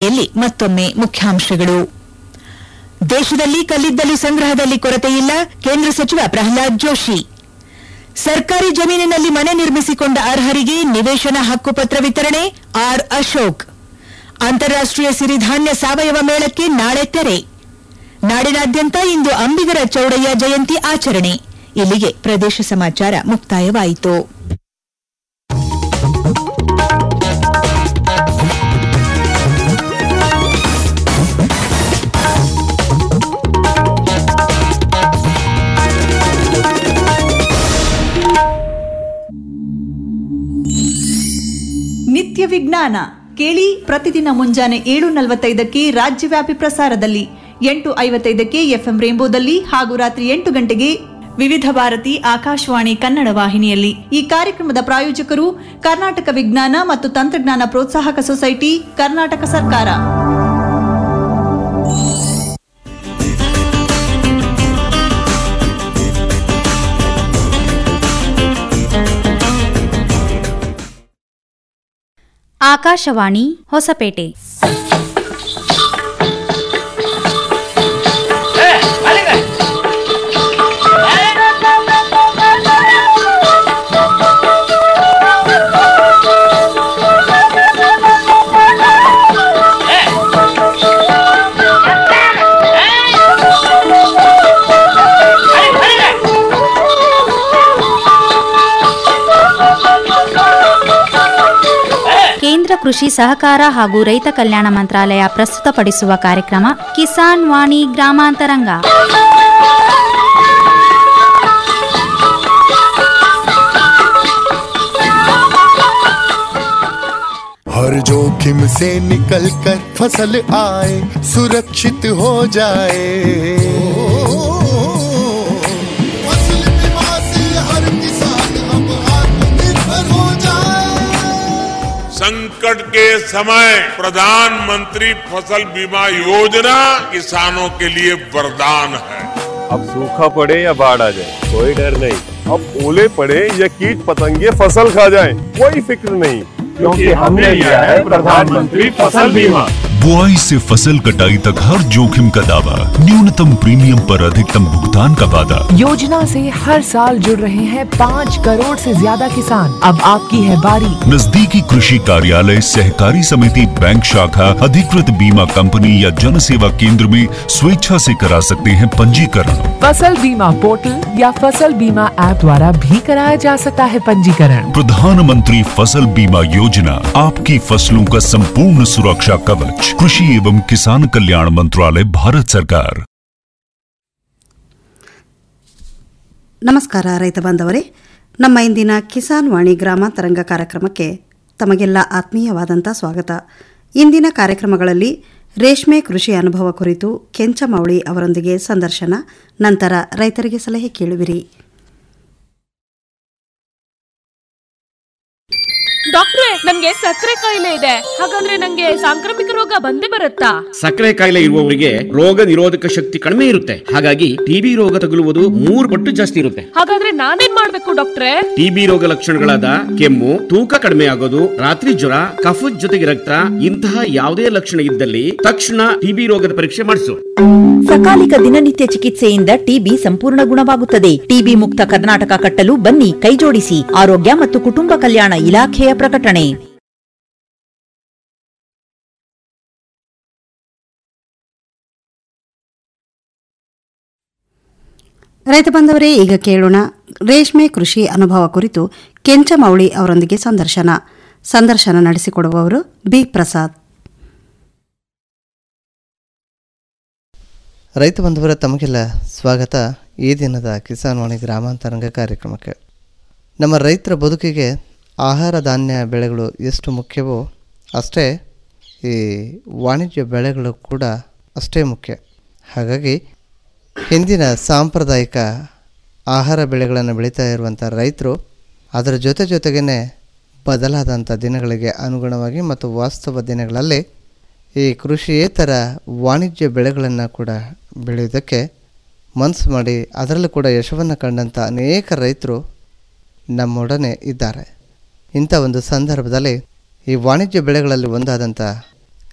ಕೊನೆಯಲ್ಲಿ ಮತ್ತೊಮ್ಮೆ ಮುಖ್ಯಾಂಶಗಳು ದೇಶದಲ್ಲಿ ಕಲ್ಲಿದ್ದಲು ಸಂಗ್ರಹದಲ್ಲಿ ಕೊರತೆಯಿಲ್ಲ ಕೇಂದ್ರ ಸಚಿವ ಪ್ರಹ್ಲಾದ್ ಜೋಶಿ ಸರ್ಕಾರಿ ಜಮೀನಿನಲ್ಲಿ ಮನೆ ನಿರ್ಮಿಸಿಕೊಂಡ ಅರ್ಹರಿಗೆ ನಿವೇಶನ ಹಕ್ಕುಪತ್ರ ವಿತರಣೆ ಆರ್ ಅಶೋಕ್ ಅಂತಾರಾಷ್ಟೀಯ ಸಿರಿಧಾನ್ಯ ಸಾವಯವ ಮೇಳಕ್ಕೆ ನಾಳೆ ತೆರೆ ನಾಡಿನಾದ್ಯಂತ ಇಂದು ಅಂಬಿಗರ ಚೌಡಯ್ಯ ಜಯಂತಿ ಆಚರಣೆ ಇಲ್ಲಿಗೆ ಪ್ರದೇಶ ಸಮಾಚಾರ ಮುಕ್ತಾಯವಾಯಿತು ನಿತ್ಯ ವಿಜ್ಞಾನ ಕೇಳಿ ಪ್ರತಿದಿನ ಮುಂಜಾನೆ ಏಳು ನಲವತ್ತೈದಕ್ಕೆ ರಾಜ್ಯವ್ಯಾಪಿ ಪ್ರಸಾರದಲ್ಲಿ ಎಂಟು ಐವತ್ತೈದಕ್ಕೆ ಎಫ್ಎಂ ರೇಂಬೋದಲ್ಲಿ ಹಾಗೂ ರಾತ್ರಿ ಎಂಟು ಗಂಟೆಗೆ ವಿವಿಧ ಭಾರತಿ ಆಕಾಶವಾಣಿ ಕನ್ನಡ ವಾಹಿನಿಯಲ್ಲಿ ಈ ಕಾರ್ಯಕ್ರಮದ ಪ್ರಾಯೋಜಕರು ಕರ್ನಾಟಕ ವಿಜ್ಞಾನ ಮತ್ತು ತಂತ್ರಜ್ಞಾನ ಪ್ರೋತ್ಸಾಹಕ ಸೊಸೈಟಿ ಕರ್ನಾಟಕ ಸರ್ಕಾರ ಆಕಾಶವಾಣಿ ಹೊಸಪೇಟೆ ಕೇಂದ್ರ ಕೃಷಿ ಸಹಕಾರ ಹಾಗೂ ರೈತ ಕಲ್ಯಾಣ ಮಂತ್ರಾಲಯ ಪ್ರಸ್ತುತಪಡಿಸುವ ಕಾರ್ಯಕ್ರಮ ಕಿಸಾನ್ ವಾಣಿ ಗ್ರಾಮಾಂತರಂಗ हर जोखिम से निकल कर फसल आए सुरक्षित हो जाए फसल बीमा से हर किसान अब आत्मनिर्भर हो जाए संकट के समय प्रधानमंत्री फसल बीमा योजना किसानों के लिए वरदान है अब सूखा पड़े या बाढ़ आ जाए कोई डर नहीं अब ओले पड़े या कीट पतंगे फसल खा जाए कोई फिक्र नहीं क्योंकि हमने लिया है प्रधानमंत्री फसल बीमा बुआई से फसल कटाई तक हर जोखिम का दावा न्यूनतम प्रीमियम पर अधिकतम भुगतान का वादा योजना से हर साल जुड़ रहे हैं पाँच करोड़ से ज्यादा किसान अब आपकी है बारी नजदीकी कृषि कार्यालय सहकारी समिति बैंक शाखा अधिकृत बीमा कंपनी या जन सेवा केंद्र में स्वेच्छा से करा सकते हैं पंजीकरण फसल बीमा पोर्टल या फसल बीमा ऐप द्वारा भी कराया जा सकता है पंजीकरण प्रधानमंत्री फसल बीमा योजना आपकी फसलों का संपूर्ण सुरक्षा कवच कृषि एवं किसान कल्याण मंत्रालय भारत सरकार ನಮಸ್ಕಾರ ರೈತ ಬಾಂಧವರೇ ನಮ್ಮ ಇಂದಿನ ಕಿಸಾನ್ ವಾಣಿ ಗ್ರಾಮಾಂತರಂಗ ಕಾರ್ಯಕ್ರಮಕ್ಕೆ ತಮಗೆಲ್ಲ ಆತ್ಮೀಯವಾದಂಥ ಸ್ವಾಗತ ಇಂದಿನ ಕಾರ್ಯಕ್ರಮಗಳಲ್ಲಿ ರೇಷ್ಮೆ ಕೃಷಿ ಅನುಭವ ಕುರಿತು ಕೆಂಚಮೌಳಿ ಅವರೊಂದಿಗೆ ಸಂದರ್ಶನ ನಂತರ ರೈತರಿಗೆ ಸಲಹೆ ಕೇಳುವಿರಿ ಡಾಕ್ಟ್ರೆ ನನ್ಗೆ ಸಕ್ಕರೆ ಕಾಯಿಲೆ ಇದೆ ಹಾಗಂದ್ರೆ ನಂಗೆ ಸಾಂಕ್ರಾಮಿಕ ರೋಗ ಬಂದೇ ಬರುತ್ತಾ ಸಕ್ಕರೆ ಕಾಯಿಲೆ ಇರುವವರಿಗೆ ರೋಗ ನಿರೋಧಕ ಶಕ್ತಿ ಕಡಿಮೆ ಇರುತ್ತೆ ಹಾಗಾಗಿ ಟಿಬಿ ರೋಗ ತಗುಲುವುದು ಮೂರು ಪಟ್ಟು ಜಾಸ್ತಿ ಇರುತ್ತೆ ಹಾಗಾದ್ರೆ ನಾನೇನ್ ಮಾಡ್ಬೇಕು ಡಾಕ್ಟ್ರೆ ಟಿಬಿ ರೋಗ ಲಕ್ಷಣಗಳಾದ ಕೆಮ್ಮು ತೂಕ ಕಡಿಮೆ ಆಗೋದು ರಾತ್ರಿ ಜ್ವರ ಕಫದ ಜೊತೆಗೆ ರಕ್ತ ಇಂತಹ ಯಾವುದೇ ಲಕ್ಷಣ ಇದ್ದಲ್ಲಿ ತಕ್ಷಣ ಟಿಬಿ ರೋಗದ ಪರೀಕ್ಷೆ ಮಾಡಿಸು ಸಕಾಲಿಕ ದಿನನಿತ್ಯ ಚಿಕಿತ್ಸೆಯಿಂದ ಟಿಬಿ ಸಂಪೂರ್ಣ ಗುಣವಾಗುತ್ತದೆ ಟಿಬಿ ಮುಕ್ತ ಕರ್ನಾಟಕ ಕಟ್ಟಲು ಬನ್ನಿ ಕೈಜೋಡಿಸಿ ಆರೋಗ್ಯ ಮತ್ತು ಕುಟುಂಬ ಕಲ್ಯಾಣ ಇಲಾಖೆಯ ಪ್ರಕಟಣೆ ರೈತ ಬಾಂಧವರೇ ಈಗ ಕೇಳೋಣ ರೇಷ್ಮೆ ಕೃಷಿ ಅನುಭವ ಕುರಿತು ಕೆಂಚಮೌಳಿ ಅವರೊಂದಿಗೆ ಸಂದರ್ಶನ ಸಂದರ್ಶನ ನಡೆಸಿಕೊಡುವವರು ಬಿ ಪ್ರಸಾದ್ ರೈತ ಬಂಧುವರ ತಮಗೆಲ್ಲ ಸ್ವಾಗತ ಈ ದಿನದ ಕಿಸಾನ್ ವಾಣಿ ಗ್ರಾಮಾಂತರಂಗ ಕಾರ್ಯಕ್ರಮಕ್ಕೆ ನಮ್ಮ ರೈತರ ಬದುಕಿಗೆ ಆಹಾರ ಧಾನ್ಯ ಬೆಳೆಗಳು ಎಷ್ಟು ಮುಖ್ಯವೋ ಅಷ್ಟೇ ಈ ವಾಣಿಜ್ಯ ಬೆಳೆಗಳು ಕೂಡ ಅಷ್ಟೇ ಮುಖ್ಯ ಹಾಗಾಗಿ ಹಿಂದಿನ ಸಾಂಪ್ರದಾಯಿಕ ಆಹಾರ ಬೆಳೆಗಳನ್ನು ಬೆಳೀತಾ ಇರುವಂಥ ರೈತರು ಅದರ ಜೊತೆ ಜೊತೆಗೇ ಬದಲಾದಂಥ ದಿನಗಳಿಗೆ ಅನುಗುಣವಾಗಿ ಮತ್ತು ವಾಸ್ತವ ದಿನಗಳಲ್ಲಿ ಈ ಕೃಷಿಯೇತರ ವಾಣಿಜ್ಯ ಬೆಳೆಗಳನ್ನು ಕೂಡ ಬೆಳೆಯೋದಕ್ಕೆ ಮನಸ್ಸು ಮಾಡಿ ಅದರಲ್ಲೂ ಕೂಡ ಯಶವನ್ನು ಕಂಡಂಥ ಅನೇಕ ರೈತರು ನಮ್ಮೊಡನೆ ಇದ್ದಾರೆ ಇಂಥ ಒಂದು ಸಂದರ್ಭದಲ್ಲಿ ಈ ವಾಣಿಜ್ಯ ಬೆಳೆಗಳಲ್ಲಿ ಒಂದಾದಂಥ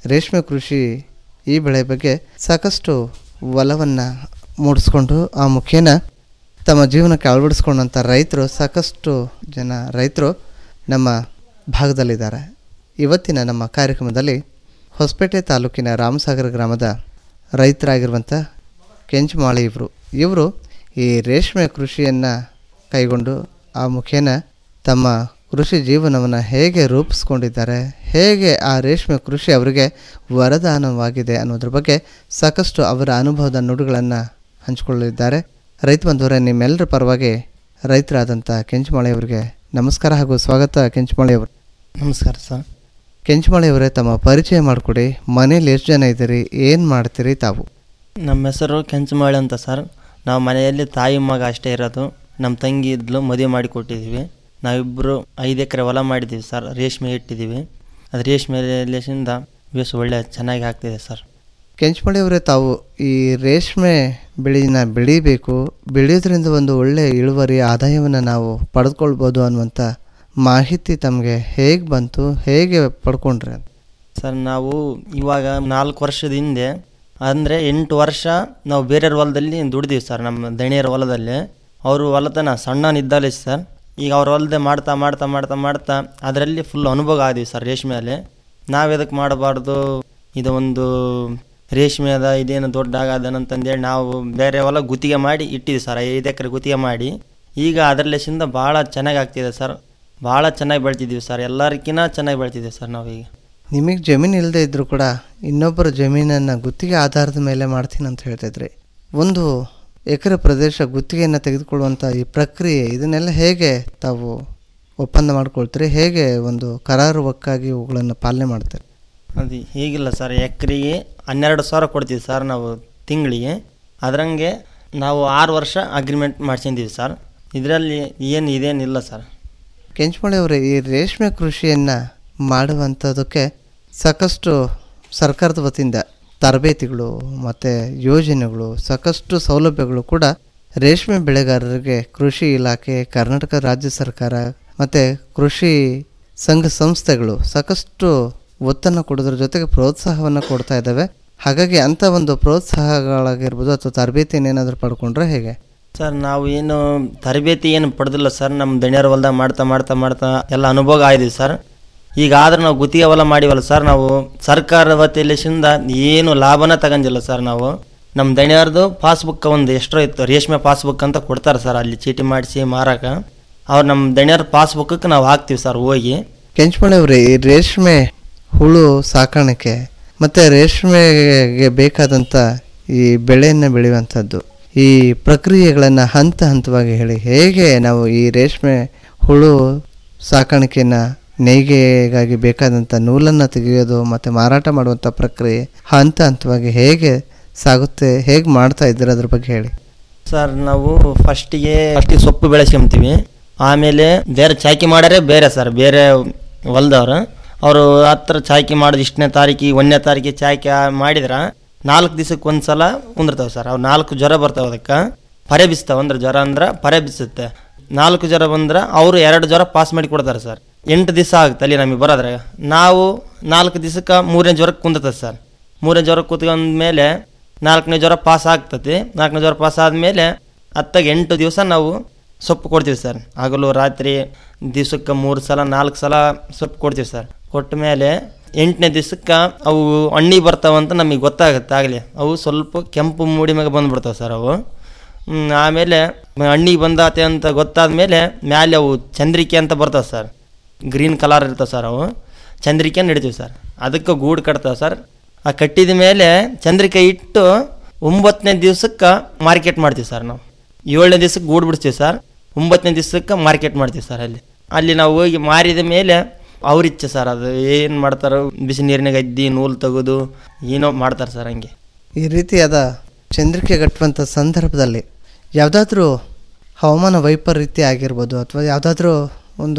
ರೇಷ್ಮೆ ಕೃಷಿ ಈ ಬೆಳೆ ಬಗ್ಗೆ ಸಾಕಷ್ಟು ಒಲವನ್ನು ಮೂಡಿಸ್ಕೊಂಡು ಆ ಮುಖೇನ ತಮ್ಮ ಜೀವನಕ್ಕೆ ಅಳವಡಿಸ್ಕೊಂಡಂಥ ರೈತರು ಸಾಕಷ್ಟು ಜನ ರೈತರು ನಮ್ಮ ಭಾಗದಲ್ಲಿದ್ದಾರೆ ಇವತ್ತಿನ ನಮ್ಮ ಕಾರ್ಯಕ್ರಮದಲ್ಲಿ ಹೊಸಪೇಟೆ ತಾಲೂಕಿನ ರಾಮಸಾಗರ ಗ್ರಾಮದ ರೈತರಾಗಿರುವಂಥ ಕೆಂಚಮಾಳಿ ಇವರು ಇವರು ಈ ರೇಷ್ಮೆ ಕೃಷಿಯನ್ನು ಕೈಗೊಂಡು ಆ ಮುಖೇನ ತಮ್ಮ ಕೃಷಿ ಜೀವನವನ್ನು ಹೇಗೆ ರೂಪಿಸ್ಕೊಂಡಿದ್ದಾರೆ ಹೇಗೆ ಆ ರೇಷ್ಮೆ ಕೃಷಿ ಅವರಿಗೆ ವರದಾನವಾಗಿದೆ ಅನ್ನೋದ್ರ ಬಗ್ಗೆ ಸಾಕಷ್ಟು ಅವರ ಅನುಭವದ ನುಡಿಗಳನ್ನು ಹಂಚಿಕೊಳ್ಳಲಿದ್ದಾರೆ ರೈತ ಬಂಧುವರೇ ನಿಮ್ಮೆಲ್ಲರ ಪರವಾಗಿ ರೈತರಾದಂಥ ಕೆಂಚಮಾಳಿ ಅವರಿಗೆ ನಮಸ್ಕಾರ ಹಾಗೂ ಸ್ವಾಗತ ಕೆಂಚಮಾಳಿ ಅವರು ನಮಸ್ಕಾರ ಸರ್ ಕೆಂಚಮಾಳಿ ಅವರೇ ತಮ್ಮ ಪರಿಚಯ ಮಾಡಿಕೊಡಿ ಮನೇಲಿ ಎಷ್ಟು ಜನ ಇದ್ದೀರಿ ಏನು ಮಾಡ್ತೀರಿ ತಾವು ನಮ್ಮ ಹೆಸರು ಕೆಂಚಮಾಳಿ ಅಂತ ಸರ್ ನಾವು ಮನೆಯಲ್ಲಿ ತಾಯಿ ಮಗ ಅಷ್ಟೇ ಇರೋದು ನಮ್ಮ ತಂಗಿ ಇದ್ಲು ಮದುವೆ ಮಾಡಿ ಕೊಟ್ಟಿದ್ದೀವಿ ನಾವಿಬ್ಬರು ಐದು ಎಕರೆ ಹೊಲ ಮಾಡಿದ್ದೀವಿ ಸರ್ ರೇಷ್ಮೆ ಇಟ್ಟಿದ್ದೀವಿ ಅದು ರೇಷ್ಮೆ ಲೇಸಿಂದ ಬೇಸ್ ಒಳ್ಳೆ ಚೆನ್ನಾಗಿ ಆಗ್ತಿದೆ ಸರ್ ಕೆಂಚಮಳಿ ಅವರೇ ತಾವು ಈ ರೇಷ್ಮೆ ಬೆಳೆನ ಬೆಳಿಬೇಕು ಬೆಳೆಯೋದ್ರಿಂದ ಒಂದು ಒಳ್ಳೆಯ ಇಳುವರಿ ಆದಾಯವನ್ನು ನಾವು ಪಡೆದುಕೊಳ್ಬೋದು ಅನ್ನುವಂಥ ಮಾಹಿತಿ ತಮಗೆ ಹೇಗೆ ಬಂತು ಹೇಗೆ ಪಡ್ಕೊಂಡ್ರಿ ಅಂತ ಸರ್ ನಾವು ಇವಾಗ ನಾಲ್ಕು ವರ್ಷದ ಹಿಂದೆ ಅಂದರೆ ಎಂಟು ವರ್ಷ ನಾವು ಬೇರೆಯವ್ರ ಹೊಲದಲ್ಲಿ ದುಡ್ದೀವಿ ಸರ್ ನಮ್ಮ ದಣಿಯರ ಹೊಲದಲ್ಲಿ ಅವರು ಹೊಲತನ ಸಣ್ಣನಿದ್ದಲ್ಲ ಸರ್ ಈಗ ಅವ್ರ ಹೊಲದೆ ಮಾಡ್ತಾ ಮಾಡ್ತಾ ಮಾಡ್ತಾ ಮಾಡ್ತಾ ಅದರಲ್ಲಿ ಫುಲ್ ಅನುಭವ ಆದೀವಿ ಸರ್ ರೇಷ್ಮೆಯಲ್ಲಿ ನಾವು ಎದಕ್ಕೆ ಮಾಡಬಾರ್ದು ಇದು ಒಂದು ರೇಷ್ಮೆ ಅದ ಇದೇನು ದೊಡ್ಡ ಆಗದನಂತಂದೇಳಿ ನಾವು ಬೇರೆ ಹೊಲ ಗುತ್ತಿಗೆ ಮಾಡಿ ಇಟ್ಟಿದ್ದೀವಿ ಸರ್ ಐದು ಎಕರೆ ಗುತ್ತಿಗೆ ಮಾಡಿ ಈಗ ಅದರಲ್ಲಿಸಿಂದ ಭಾಳ ಚೆನ್ನಾಗಿ ಆಗ್ತಿದೆ ಸರ್ ಭಾಳ ಚೆನ್ನಾಗಿ ಬೆಳ್ತಿದ್ದೀವಿ ಸರ್ ಎಲ್ಲರಿಗಿನ್ನ ಚೆನ್ನಾಗಿ ಬೆಳ್ತಿದ್ದೀವಿ ಸರ್ ನಾವೀಗ ನಿಮಗೆ ಜಮೀನು ಇಲ್ಲದೆ ಇದ್ದರೂ ಕೂಡ ಇನ್ನೊಬ್ಬರ ಜಮೀನನ್ನು ಗುತ್ತಿಗೆ ಆಧಾರದ ಮೇಲೆ ಮಾಡ್ತೀನಿ ಅಂತ ಹೇಳ್ತಿದ್ರಿ ಒಂದು ಎಕರೆ ಪ್ರದೇಶ ಗುತ್ತಿಗೆಯನ್ನು ತೆಗೆದುಕೊಳ್ಳುವಂಥ ಈ ಪ್ರಕ್ರಿಯೆ ಇದನ್ನೆಲ್ಲ ಹೇಗೆ ತಾವು ಒಪ್ಪಂದ ಮಾಡ್ಕೊಳ್ತೀರಿ ಹೇಗೆ ಒಂದು ಕರಾರುವಕ್ಕಾಗಿ ಇವುಗಳನ್ನು ಪಾಲನೆ ಮಾಡ್ತೀರಿ ಅದು ಹೇಗಿಲ್ಲ ಸರ್ ಎಕರೆಗೆ ಹನ್ನೆರಡು ಸಾವಿರ ಕೊಡ್ತೀವಿ ಸರ್ ನಾವು ತಿಂಗಳಿಗೆ ಅದರಂಗೆ ನಾವು ಆರು ವರ್ಷ ಅಗ್ರಿಮೆಂಟ್ ಮಾಡ್ಸಿದ್ದೀವಿ ಸರ್ ಇದರಲ್ಲಿ ಏನು ಇದೇನಿಲ್ಲ ಸರ್ ಕೆಂಚಮಳೆ ಅವರೇ ಈ ರೇಷ್ಮೆ ಕೃಷಿಯನ್ನು ಮಾಡುವಂಥದ್ದಕ್ಕೆ ಸಾಕಷ್ಟು ಸರ್ಕಾರದ ವತಿಯಿಂದ ತರಬೇತಿಗಳು ಮತ್ತು ಯೋಜನೆಗಳು ಸಾಕಷ್ಟು ಸೌಲಭ್ಯಗಳು ಕೂಡ ರೇಷ್ಮೆ ಬೆಳೆಗಾರರಿಗೆ ಕೃಷಿ ಇಲಾಖೆ ಕರ್ನಾಟಕ ರಾಜ್ಯ ಸರ್ಕಾರ ಮತ್ತು ಕೃಷಿ ಸಂಘ ಸಂಸ್ಥೆಗಳು ಸಾಕಷ್ಟು ಒತ್ತನ್ನು ಕೊಡೋದ್ರ ಜೊತೆಗೆ ಪ್ರೋತ್ಸಾಹವನ್ನು ಕೊಡ್ತಾ ಇದ್ದಾವೆ ಹಾಗಾಗಿ ಅಂಥ ಒಂದು ಪ್ರೋತ್ಸಾಹಗಳಾಗಿರ್ಬೋದು ಅಥವಾ ತರಬೇತಿಯನ್ನು ಏನಾದರೂ ಪಡ್ಕೊಂಡ್ರೆ ಹೇಗೆ ಸರ್ ನಾವು ಏನು ತರಬೇತಿ ಏನು ಪಡೆದಿಲ್ಲ ಸರ್ ನಮ್ಮ ದಣಿಯರ ಹೊಲ್ದಾಗ ಮಾಡ್ತಾ ಮಾಡ್ತಾ ಮಾಡ್ತಾ ಎಲ್ಲ ಅನುಭವ ಆಯ್ತೀವಿ ಸರ್ ಈಗ ಆದ್ರೆ ನಾವು ಗುತ್ತಿಗೆ ಹೊಲ ಮಾಡಿವಲ್ಲ ಸರ್ ನಾವು ಸರ್ಕಾರದ ವತಿಯಲ್ಲಿಸಿಂದ ಏನು ಲಾಭನ ತಗೊಂಡಿಲ್ಲ ಸರ್ ನಾವು ನಮ್ಮ ದಣಿಯರ್ದು ಪಾಸ್ಬುಕ್ ಒಂದು ಎಷ್ಟೋ ಇತ್ತು ರೇಷ್ಮೆ ಪಾಸ್ಬುಕ್ ಅಂತ ಕೊಡ್ತಾರೆ ಸರ್ ಅಲ್ಲಿ ಚೀಟಿ ಮಾಡಿಸಿ ಮಾರಾಕ ಅವ್ರು ನಮ್ಮ ದಣಿಯರ ಪಾಸ್ಬುಕ್ಕಕ್ಕೆ ನಾವು ಹಾಕ್ತೀವಿ ಸರ್ ಹೋಗಿ ಕೆಂಚಮಳೆ ಅವರೇ ಈ ರೇಷ್ಮೆ ಹುಳು ಸಾಕಾಣಿಕೆ ಮತ್ತು ರೇಷ್ಮೆಗೆ ಬೇಕಾದಂಥ ಈ ಬೆಳೆಯನ್ನು ಬೆಳೆಯುವಂಥದ್ದು ಈ ಪ್ರಕ್ರಿಯೆಗಳನ್ನು ಹಂತ ಹಂತವಾಗಿ ಹೇಳಿ ಹೇಗೆ ನಾವು ಈ ರೇಷ್ಮೆ ಹುಳು ಸಾಕಾಣಿಕೆಯನ್ನು ನೇಯ್ಗೆಗಾಗಿ ಬೇಕಾದಂಥ ನೂಲನ್ನು ತೆಗೆಯೋದು ಮತ್ತು ಮಾರಾಟ ಮಾಡುವಂಥ ಪ್ರಕ್ರಿಯೆ ಹಂತ ಹಂತವಾಗಿ ಹೇಗೆ ಸಾಗುತ್ತೆ ಹೇಗೆ ಮಾಡ್ತಾ ಇದ್ದೀರ ಅದ್ರ ಬಗ್ಗೆ ಹೇಳಿ ಸರ್ ನಾವು ಫಸ್ಟಿಗೆ ಫಸ್ಟಿಗೆ ಸೊಪ್ಪು ಬೆಳೆಸ್ಕೊಂತೀವಿ ಆಮೇಲೆ ಬೇರೆ ಚಾಕಿ ಮಾಡಾರೆ ಬೇರೆ ಸರ್ ಬೇರೆ ಹೊಲ್ದವ್ರು ಅವರು ಹತ್ರ ಚಾಕಿ ಮಾಡೋದು ಇಷ್ಟನೇ ತಾರೀಕಿಗೆ ಒಂದನೇ ತಾರೀಕಿಗೆ ಚಾಕಿ ಮಾಡಿದ್ರೆ ನಾಲ್ಕು ದಿವಸಕ್ಕೆ ಒಂದು ಸಲ ಕುಂದಿರ್ತಾವೆ ಸರ್ ಅವು ನಾಲ್ಕು ಜ್ವರ ಬರ್ತಾವೆ ಅದಕ್ಕೆ ಪರೆ ಬಿಸ್ತಾವೆ ಅಂದ್ರೆ ಜ್ವರ ಅಂದ್ರೆ ಪರೆ ಬಿಸುತ್ತೆ ನಾಲ್ಕು ಜ್ವರ ಬಂದ್ರೆ ಅವರು ಎರಡು ಜ್ವರ ಪಾಸ್ ಮಾಡಿ ಕೊಡ್ತಾರೆ ಸರ್ ಎಂಟು ದಿವಸ ಆಗುತ್ತೆ ಅಲ್ಲಿ ನಮಗೆ ಬರೋದ್ರಾಗ ನಾವು ನಾಲ್ಕು ದಿವಸಕ್ಕೆ ಮೂರನೇ ಜ್ವರಕ್ಕೆ ಕುಂದಿರ್ತದೆ ಸರ್ ಮೂರನೇ ಜ್ವರ ಕೂತ್ಕೊಂಡ್ಮೇಲೆ ನಾಲ್ಕನೇ ಜ್ವರ ಪಾಸ್ ಆಗ್ತತಿ ನಾಲ್ಕನೇ ಜ್ವರ ಪಾಸ್ ಆದಮೇಲೆ ಹತ್ತಾಗ ಎಂಟು ದಿವಸ ನಾವು ಸೊಪ್ಪು ಕೊಡ್ತೀವಿ ಸರ್ ಹಗಲು ರಾತ್ರಿ ದಿವ್ಸಕ್ಕೆ ಮೂರು ಸಲ ನಾಲ್ಕು ಸಲ ಸೊಪ್ಪು ಕೊಡ್ತೀವಿ ಸರ್ ಕೊಟ್ಟ ಮೇಲೆ ಎಂಟನೇ ದಿವ್ಸಕ್ಕೆ ಅವು ಹಣ್ಣಿ ಬರ್ತಾವಂತ ನಮಗೆ ಗೊತ್ತಾಗುತ್ತೆ ಆಗಲಿ ಅವು ಸ್ವಲ್ಪ ಕೆಂಪು ಮೂಡಿ ಮ್ಯಾಗ ಬಂದ್ಬಿಡ್ತಾವೆ ಸರ್ ಅವು ಹ್ಮ್, ಆಮೇಲೆ ಹಣ್ಣಿಗೆ ಬಂದಾತೆ ಅಂತ ಗೊತ್ತಾದ ಮೇಲೆ ಮ್ಯಾಲೆ ಅವು ಚಂದ್ರಿಕೆ ಅಂತ ಬರ್ತಾವೆ ಸರ್ ಗ್ರೀನ್ ಕಲರ್ ಇರ್ತವೆ ಸರ್ ಅವು ಚಂದ್ರಿಕೆ ಹಿಡಿತೀವಿ ಸರ್ ಅದಕ್ಕೆ ಗೂಡು ಕಟ್ತಾವೆ ಸರ್ ಆ ಕಟ್ಟಿದ ಮೇಲೆ ಚಂದ್ರಿಕೆ ಇಟ್ಟು ಒಂಬತ್ತನೇ ದಿವ್ಸಕ್ಕೆ ಮಾರ್ಕೆಟ್ ಮಾಡ್ತೀವಿ ಸರ್ ನಾವು ಏಳನೇ ದಿವ್ಸಕ್ಕೆ ಗೂಡು ಬಿಡಿಸ್ತೀವಿ ಸರ್ ಒಂಬತ್ತನೇ ದಿವ್ಸಕ್ಕೆ ಮಾರ್ಕೆಟ್ ಮಾಡ್ತೀವಿ ಸರ್ ಅಲ್ಲಿ ಅಲ್ಲಿ ನಾವು ಹೋಗಿ ಮಾರಿದ ಮೇಲೆ ಅವ್ರಿಚ್ಛೆ ಸರ್ ಅದು ಏನು ಮಾಡ್ತಾರೋ ಬಿಸಿ ನೀರಿನಾಗ ಅದ್ದಿ ನೂಲು ತೆಗೆದು ಏನೋ ಮಾಡ್ತಾರೆ ಸರ್ ಹಂಗೆ ಈ ರೀತಿಯಾದ ಚಂದ್ರಿಕೆ ಗಟ್ಟುವಂಥ ಸಂದರ್ಭದಲ್ಲಿ ಯಾವುದಾದ್ರೂ ಹವಾಮಾನ ವೈಪರೀತ್ಯ ಆಗಿರ್ಬೋದು ಅಥವಾ ಯಾವುದಾದ್ರೂ ಒಂದು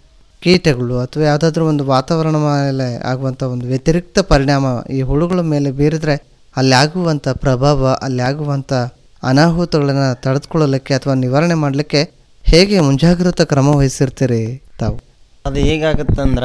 ಕೀಟಗಳು ಅಥವಾ ಯಾವುದಾದ್ರೂ ಒಂದು ವಾತಾವರಣ ಮೇಲೆ ಆಗುವಂಥ ಒಂದು ವ್ಯತಿರಿಕ್ತ ಪರಿಣಾಮ ಈ ಹುಳುಗಳ ಮೇಲೆ ಬೀರಿದ್ರೆ ಅಲ್ಲಿ ಆಗುವಂಥ ಪ್ರಭಾವ ಅಲ್ಲಿ ಆಗುವಂಥ ಅನಾಹುತಗಳನ್ನು ತಡೆದುಕೊಳ್ಳಲಿಕ್ಕೆ ಅಥವಾ ನಿವಾರಣೆ ಮಾಡಲಿಕ್ಕೆ ಹೇಗೆ ಮುಂಜಾಗ್ರತಾ ಕ್ರಮ ವಹಿಸಿರ್ತೀರಿ ತಾವು ಅದು ಹೇಗಾಗುತ್ತಂದ್ರೆ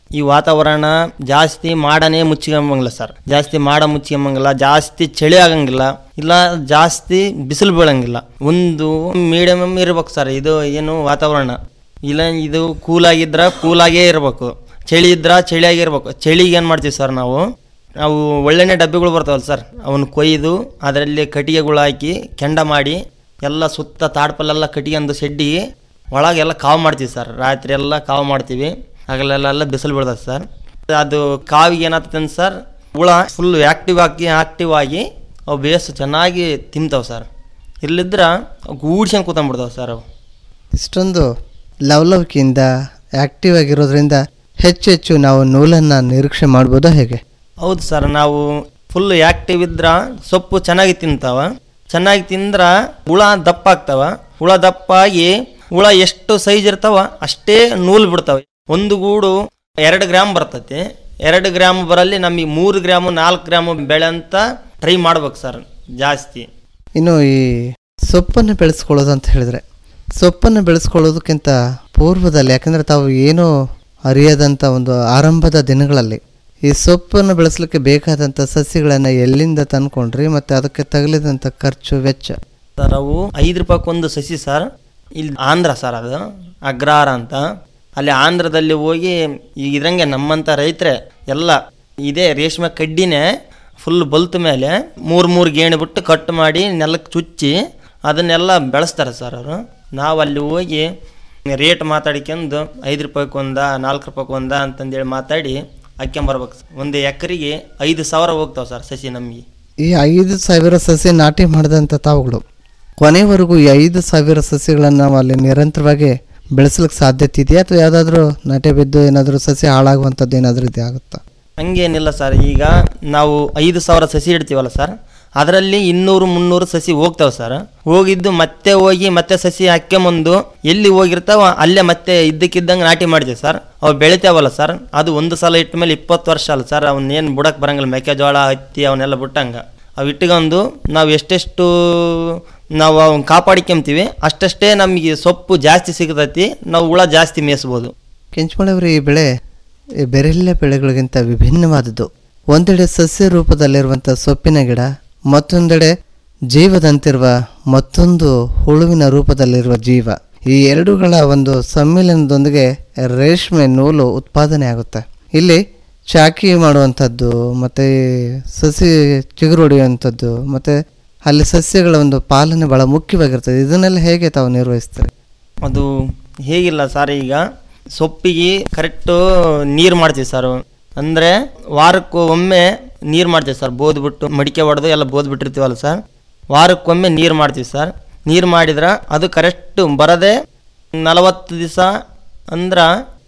ಈ ವಾತಾವರಣ ಜಾಸ್ತಿ ಮಾಡನೇ ಮುಚ್ಚಿಕೊಂಬಂಗಿಲ್ಲ ಸರ್ ಜಾಸ್ತಿ ಮಾಡ ಮುಚ್ಚಿಕೊಂಬಂಗಿಲ್ಲ ಜಾಸ್ತಿ ಚಳಿ ಆಗಂಗಿಲ್ಲ ಇಲ್ಲ ಜಾಸ್ತಿ ಬಿಸಿಲು ಬೀಳಂಗಿಲ್ಲ ಒಂದು ಮೀಡಿಯಮ್ ಇರ್ಬೇಕು ಸರ್ ಇದು ಏನು ವಾತಾವರಣ ಇಲ್ಲ ಇದು ಕೂಲಾಗಿದ್ರ ಕೂಲಾಗೇ ಇರಬೇಕು ಚಳಿ ಇದ್ರ ಚಳಿಯಾಗಿರ್ಬೇಕು ಚಳಿಗೆ ಏನು ಮಾಡ್ತೀವಿ ಸರ್ ನಾವು ನಾವು ಒಳ್ಳೆಣ್ಣೆ ಡಬ್ಬಿಗಳು ಬರ್ತಾವಲ್ಲ ಸರ್ ಅವನ್ನ ಕೊಯ್ದು ಅದರಲ್ಲಿ ಕಟ್ಟಿಗೆಗಳು ಹಾಕಿ ಕೆಂಡ ಮಾಡಿ ಎಲ್ಲ ಸುತ್ತ ತಾಡ್ಪಲ್ಲೆಲ್ಲ ಕಟ್ಟಿಗೆಂದು ಶೆಡ್ಡಿಗೆ ಒಳಗೆಲ್ಲ ಕಾವು ಮಾಡ್ತೀವಿ ಸರ್ ರಾತ್ರಿ ಎಲ್ಲ ಕಾವು ಮಾಡ್ತೀವಿ ಹಗಲೆಲ್ಲ ಬಿಸಿಲು ಬೀಳ್ತದೆ ಸರ್ ಅದು ಕಾವಿಗೆ ಏನಾಗ್ತದೆ ಸರ್ ಹುಳ ಫುಲ್ ಆ್ಯಕ್ಟಿವ್ ಆಗಿ ಆಕ್ಟಿವ್ ಆಗಿ ಅವು ಬೇಸ್ ಚೆನ್ನಾಗಿ ತಿಂತಾವೆ ಸರ್ ಇಲ್ಲಿದ್ರೆ ಗೂಡ್ಸ್ಕೊಂಡು ಕೂತ್ಕೊಂಡ್ಬಿಡ್ತಾವೆ ಸರ್ ಅವು ಇಷ್ಟೊಂದು ಲವಲವಿಕೆಯಿಂದ ಆ್ಯಕ್ಟಿವ್ ಆಗಿರೋದ್ರಿಂದ ಹೆಚ್ಚು ಹೆಚ್ಚು ನಾವು ನೂಲನ್ನು ನಿರೀಕ್ಷೆ ಮಾಡ್ಬೋದಾ ಹೇಗೆ ಹೌದು ಸರ್ ನಾವು ಫುಲ್ ಆ್ಯಕ್ಟಿವ್ ಇದ್ರೆ ಸೊಪ್ಪು ಚೆನ್ನಾಗಿ ತಿಂತಾವ ಚೆನ್ನಾಗಿ ತಿಂದ್ರೆ ಹುಳ ದಪ್ಪ ಆಗ್ತಾವ ಹುಳ ದಪ್ಪ ಆಗಿ ಹುಳ ಎಷ್ಟು ಸೈಜ್ ಇರ್ತಾವ ಅಷ್ಟೇ ನೂಲು ಬಿಡ್ತಾವೆ ಒಂದು ಗೂಡು ಎರಡು ಗ್ರಾಮ್ ಬರ್ತೈತಿ ಎರಡು ಗ್ರಾಮ್ ಬರಲ್ಲಿ ನಮಗೆ ಮೂರು ಗ್ರಾಮು ನಾಲ್ಕು ಗ್ರಾಮು ಬೆಳೆ ಅಂತ ಟ್ರೈ ಮಾಡ್ಬೇಕು ಸರ್ ಜಾಸ್ತಿ ಇನ್ನು ಈ ಸೊಪ್ಪನ್ನು ಬೆಳೆಸ್ಕೊಳ್ಳೋದು ಅಂತ ಹೇಳಿದ್ರೆ ಸೊಪ್ಪನ್ನು ಬೆಳೆಸ್ಕೊಳ್ಳೋದಕ್ಕಿಂತ ಪೂರ್ವದಲ್ಲಿ ಯಾಕಂದರೆ ತಾವು ಏನೂ ಅರಿಯದಂಥ ಒಂದು ಆರಂಭದ ದಿನಗಳಲ್ಲಿ ಈ ಸೊಪ್ಪನ್ನು ಬೆಳೆಸಲಿಕ್ಕೆ ಬೇಕಾದಂಥ ಸಸ್ಯಗಳನ್ನು ಎಲ್ಲಿಂದ ತಂದ್ಕೊಂಡ್ರಿ ಮತ್ತು ಅದಕ್ಕೆ ತಗಲಿದಂಥ ಖರ್ಚು ವೆಚ್ಚ ಸರ್ ಅವು ಐದು ರೂಪಾಯಿಗೊಂದು ಸಸಿ ಸರ್ ಇಲ್ಲಿ ಆಂಧ್ರ ಸರ್ ಅದು ಅಗ್ರಹಾರ ಅಂತ ಅಲ್ಲಿ ಆಂಧ್ರದಲ್ಲಿ ಹೋಗಿ ಈಗ ಇದ್ರಂಗೆ ನಮ್ಮಂಥ ರೈತರೆ ಎಲ್ಲ ಇದೇ ರೇಷ್ಮೆ ಕಡ್ಡಿನೇ ಫುಲ್ ಬಲ್ತ ಮೇಲೆ ಮೂರು ಮೂರು ಗೇಣು ಬಿಟ್ಟು ಕಟ್ ಮಾಡಿ ನೆಲಕ್ಕೆ ಚುಚ್ಚಿ ಅದನ್ನೆಲ್ಲ ಬೆಳೆಸ್ತಾರೆ ಸರ್ ಅವರು ನಾವು ಅಲ್ಲಿ ಹೋಗಿ ರೇಟ್ ಮಾತಾಡ್ಕೊಂಡು ಐದು ರೂಪಾಯಿಗೊಂದ ನಾಲ್ಕು ರೂಪಾಯಿಗೊಂದ ಅಂತಂದೇಳಿ ಮಾತಾಡಿ ಹಾಕ್ಕೊಂಬರ್ಬೇಕು ಒಂದು ಎಕರೆಗೆ ಐದು ಸಾವಿರ ಹೋಗ್ತಾವೆ ಸರ್ ಸಸಿ ನಮಗೆ ಈ ಐದು ಸಾವಿರ ಸಸಿ ನಾಟಿ ಮಾಡಿದಂಥ ತಾವುಗಳು ಕೊನೆವರೆಗೂ ಈ ಐದು ಸಾವಿರ ಸಸಿಗಳನ್ನು ನಾವು ಅಲ್ಲಿ ನಿರಂತರವಾಗಿ ಬೆಳೆಸಲಿಕ್ಕೆ ಸಾಧ್ಯತೆ ಇದೆಯಾ ಅಥವಾ ಯಾವುದಾದ್ರೂ ನಾಟಿ ಬಿದ್ದು ಏನಾದರೂ ಸಸಿ ಹಾಳಾಗುವಂಥದ್ದು ಏನಾದರೂ ಇದೆ ಆಗುತ್ತಾ ಹಂಗೇನಿಲ್ಲ ಸರ್ ಈಗ ನಾವು ಐದು ಸಾವಿರ ಸಸಿ ಇಡ್ತೀವಲ್ಲ ಸರ್ ಅದರಲ್ಲಿ ಇನ್ನೂರು ಮುನ್ನೂರು ಸಸಿ ಹೋಗ್ತಾವೆ ಸರ್ ಹೋಗಿದ್ದು ಮತ್ತೆ ಹೋಗಿ ಮತ್ತೆ ಸಸಿ ಹಾಕ್ಕೊಂಬಂದು ಎಲ್ಲಿ ಹೋಗಿರ್ತಾವ ಅಲ್ಲೇ ಮತ್ತೆ ಇದ್ದಕ್ಕಿದ್ದಂಗೆ ನಾಟಿ ಮಾಡ್ತೀವಿ ಸರ್ ಅವು ಬೆಳಿತಾವಲ್ಲ ಸರ್ ಅದು ಒಂದು ಸಲ ಇಟ್ಟ ಮೇಲೆ ಇಪ್ಪತ್ತು ವರ್ಷ ಅಲ್ಲ ಸರ್ ಅವನ್ನೇನು ಬುಡಕ್ಕೆ ಬರಂಗಿಲ್ಲ ಮೆಕ್ಕೆಜೋಳ ಹತ್ತಿ ಅವನ್ನೆಲ್ಲ ಬಿಟ್ಟಂಗೆ ಅವು ಇಟ್ಕೊಂಡು ನಾವು ಎಷ್ಟೆಷ್ಟು ನಾವು ಅವ್ನ ಕಾಪಾಡ್ಕೊಂತೀವಿ ಅಷ್ಟಷ್ಟೇ ನಮಗೆ ಸೊಪ್ಪು ಜಾಸ್ತಿ ಸಿಗತೈತಿ ನಾವು ಹುಳ ಜಾಸ್ತಿ ಮೇಯಿಸ್ಬೋದು ಕೆಂಚಮಳವರಿ ಈ ಬೆಳೆ ಈ ಬೇರೆಲ್ಲ ಬೆಳೆಗಳಿಗಿಂತ ವಿಭಿನ್ನವಾದದ್ದು ಒಂದೆಡೆ ಸಸ್ಯ ರೂಪದಲ್ಲಿರುವಂಥ ಸೊಪ್ಪಿನ ಗಿಡ ಮತ್ತೊಂದೆಡೆ ಜೀವದಂತಿರುವ ಮತ್ತೊಂದು ಹುಳುವಿನ ರೂಪದಲ್ಲಿರುವ ಜೀವ ಈ ಎರಡುಗಳ ಒಂದು ಸಮ್ಮಿಲನದೊಂದಿಗೆ ರೇಷ್ಮೆ ನೂಲು ಉತ್ಪಾದನೆ ಆಗುತ್ತೆ ಇಲ್ಲಿ ಚಾಕಿ ಮಾಡುವಂಥದ್ದು ಮತ್ತು ಸಸಿ ಚಿಗುರು ಹೊಡೆಯುವಂಥದ್ದು ಮತ್ತು ಅಲ್ಲಿ ಸಸ್ಯಗಳ ಒಂದು ಪಾಲನೆ ಭಾಳ ಮುಖ್ಯವಾಗಿರ್ತದೆ ಇದನ್ನೆಲ್ಲ ಹೇಗೆ ತಾವು ನಿರ್ವಹಿಸ್ತಾರೆ ಅದು ಹೇಗಿಲ್ಲ ಸರ್ ಈಗ ಸೊಪ್ಪಿಗೆ ಕರೆಕ್ಟು ನೀರು ಮಾಡ್ತೀವಿ ಸರ್ ಅಂದರೆ ವಾರಕ್ಕೂ ಒಮ್ಮೆ ನೀರು ಮಾಡ್ತೀವಿ ಸರ್ ಬೋದ್ಬಿಟ್ಟು ಮಡಿಕೆ ಹೊಡೆದು ಎಲ್ಲ ಬೋದ್ಬಿಟ್ಟಿರ್ತೀವಲ್ಲ ಸರ್ ವಾರಕ್ಕೊಮ್ಮೆ ನೀರು ಮಾಡ್ತೀವಿ ಸರ್ ನೀರು ಮಾಡಿದ್ರೆ ಅದು ಕರೆಕ್ಟು ಬರದೆ ನಲವತ್ತು ದಿವಸ ಅಂದ್ರೆ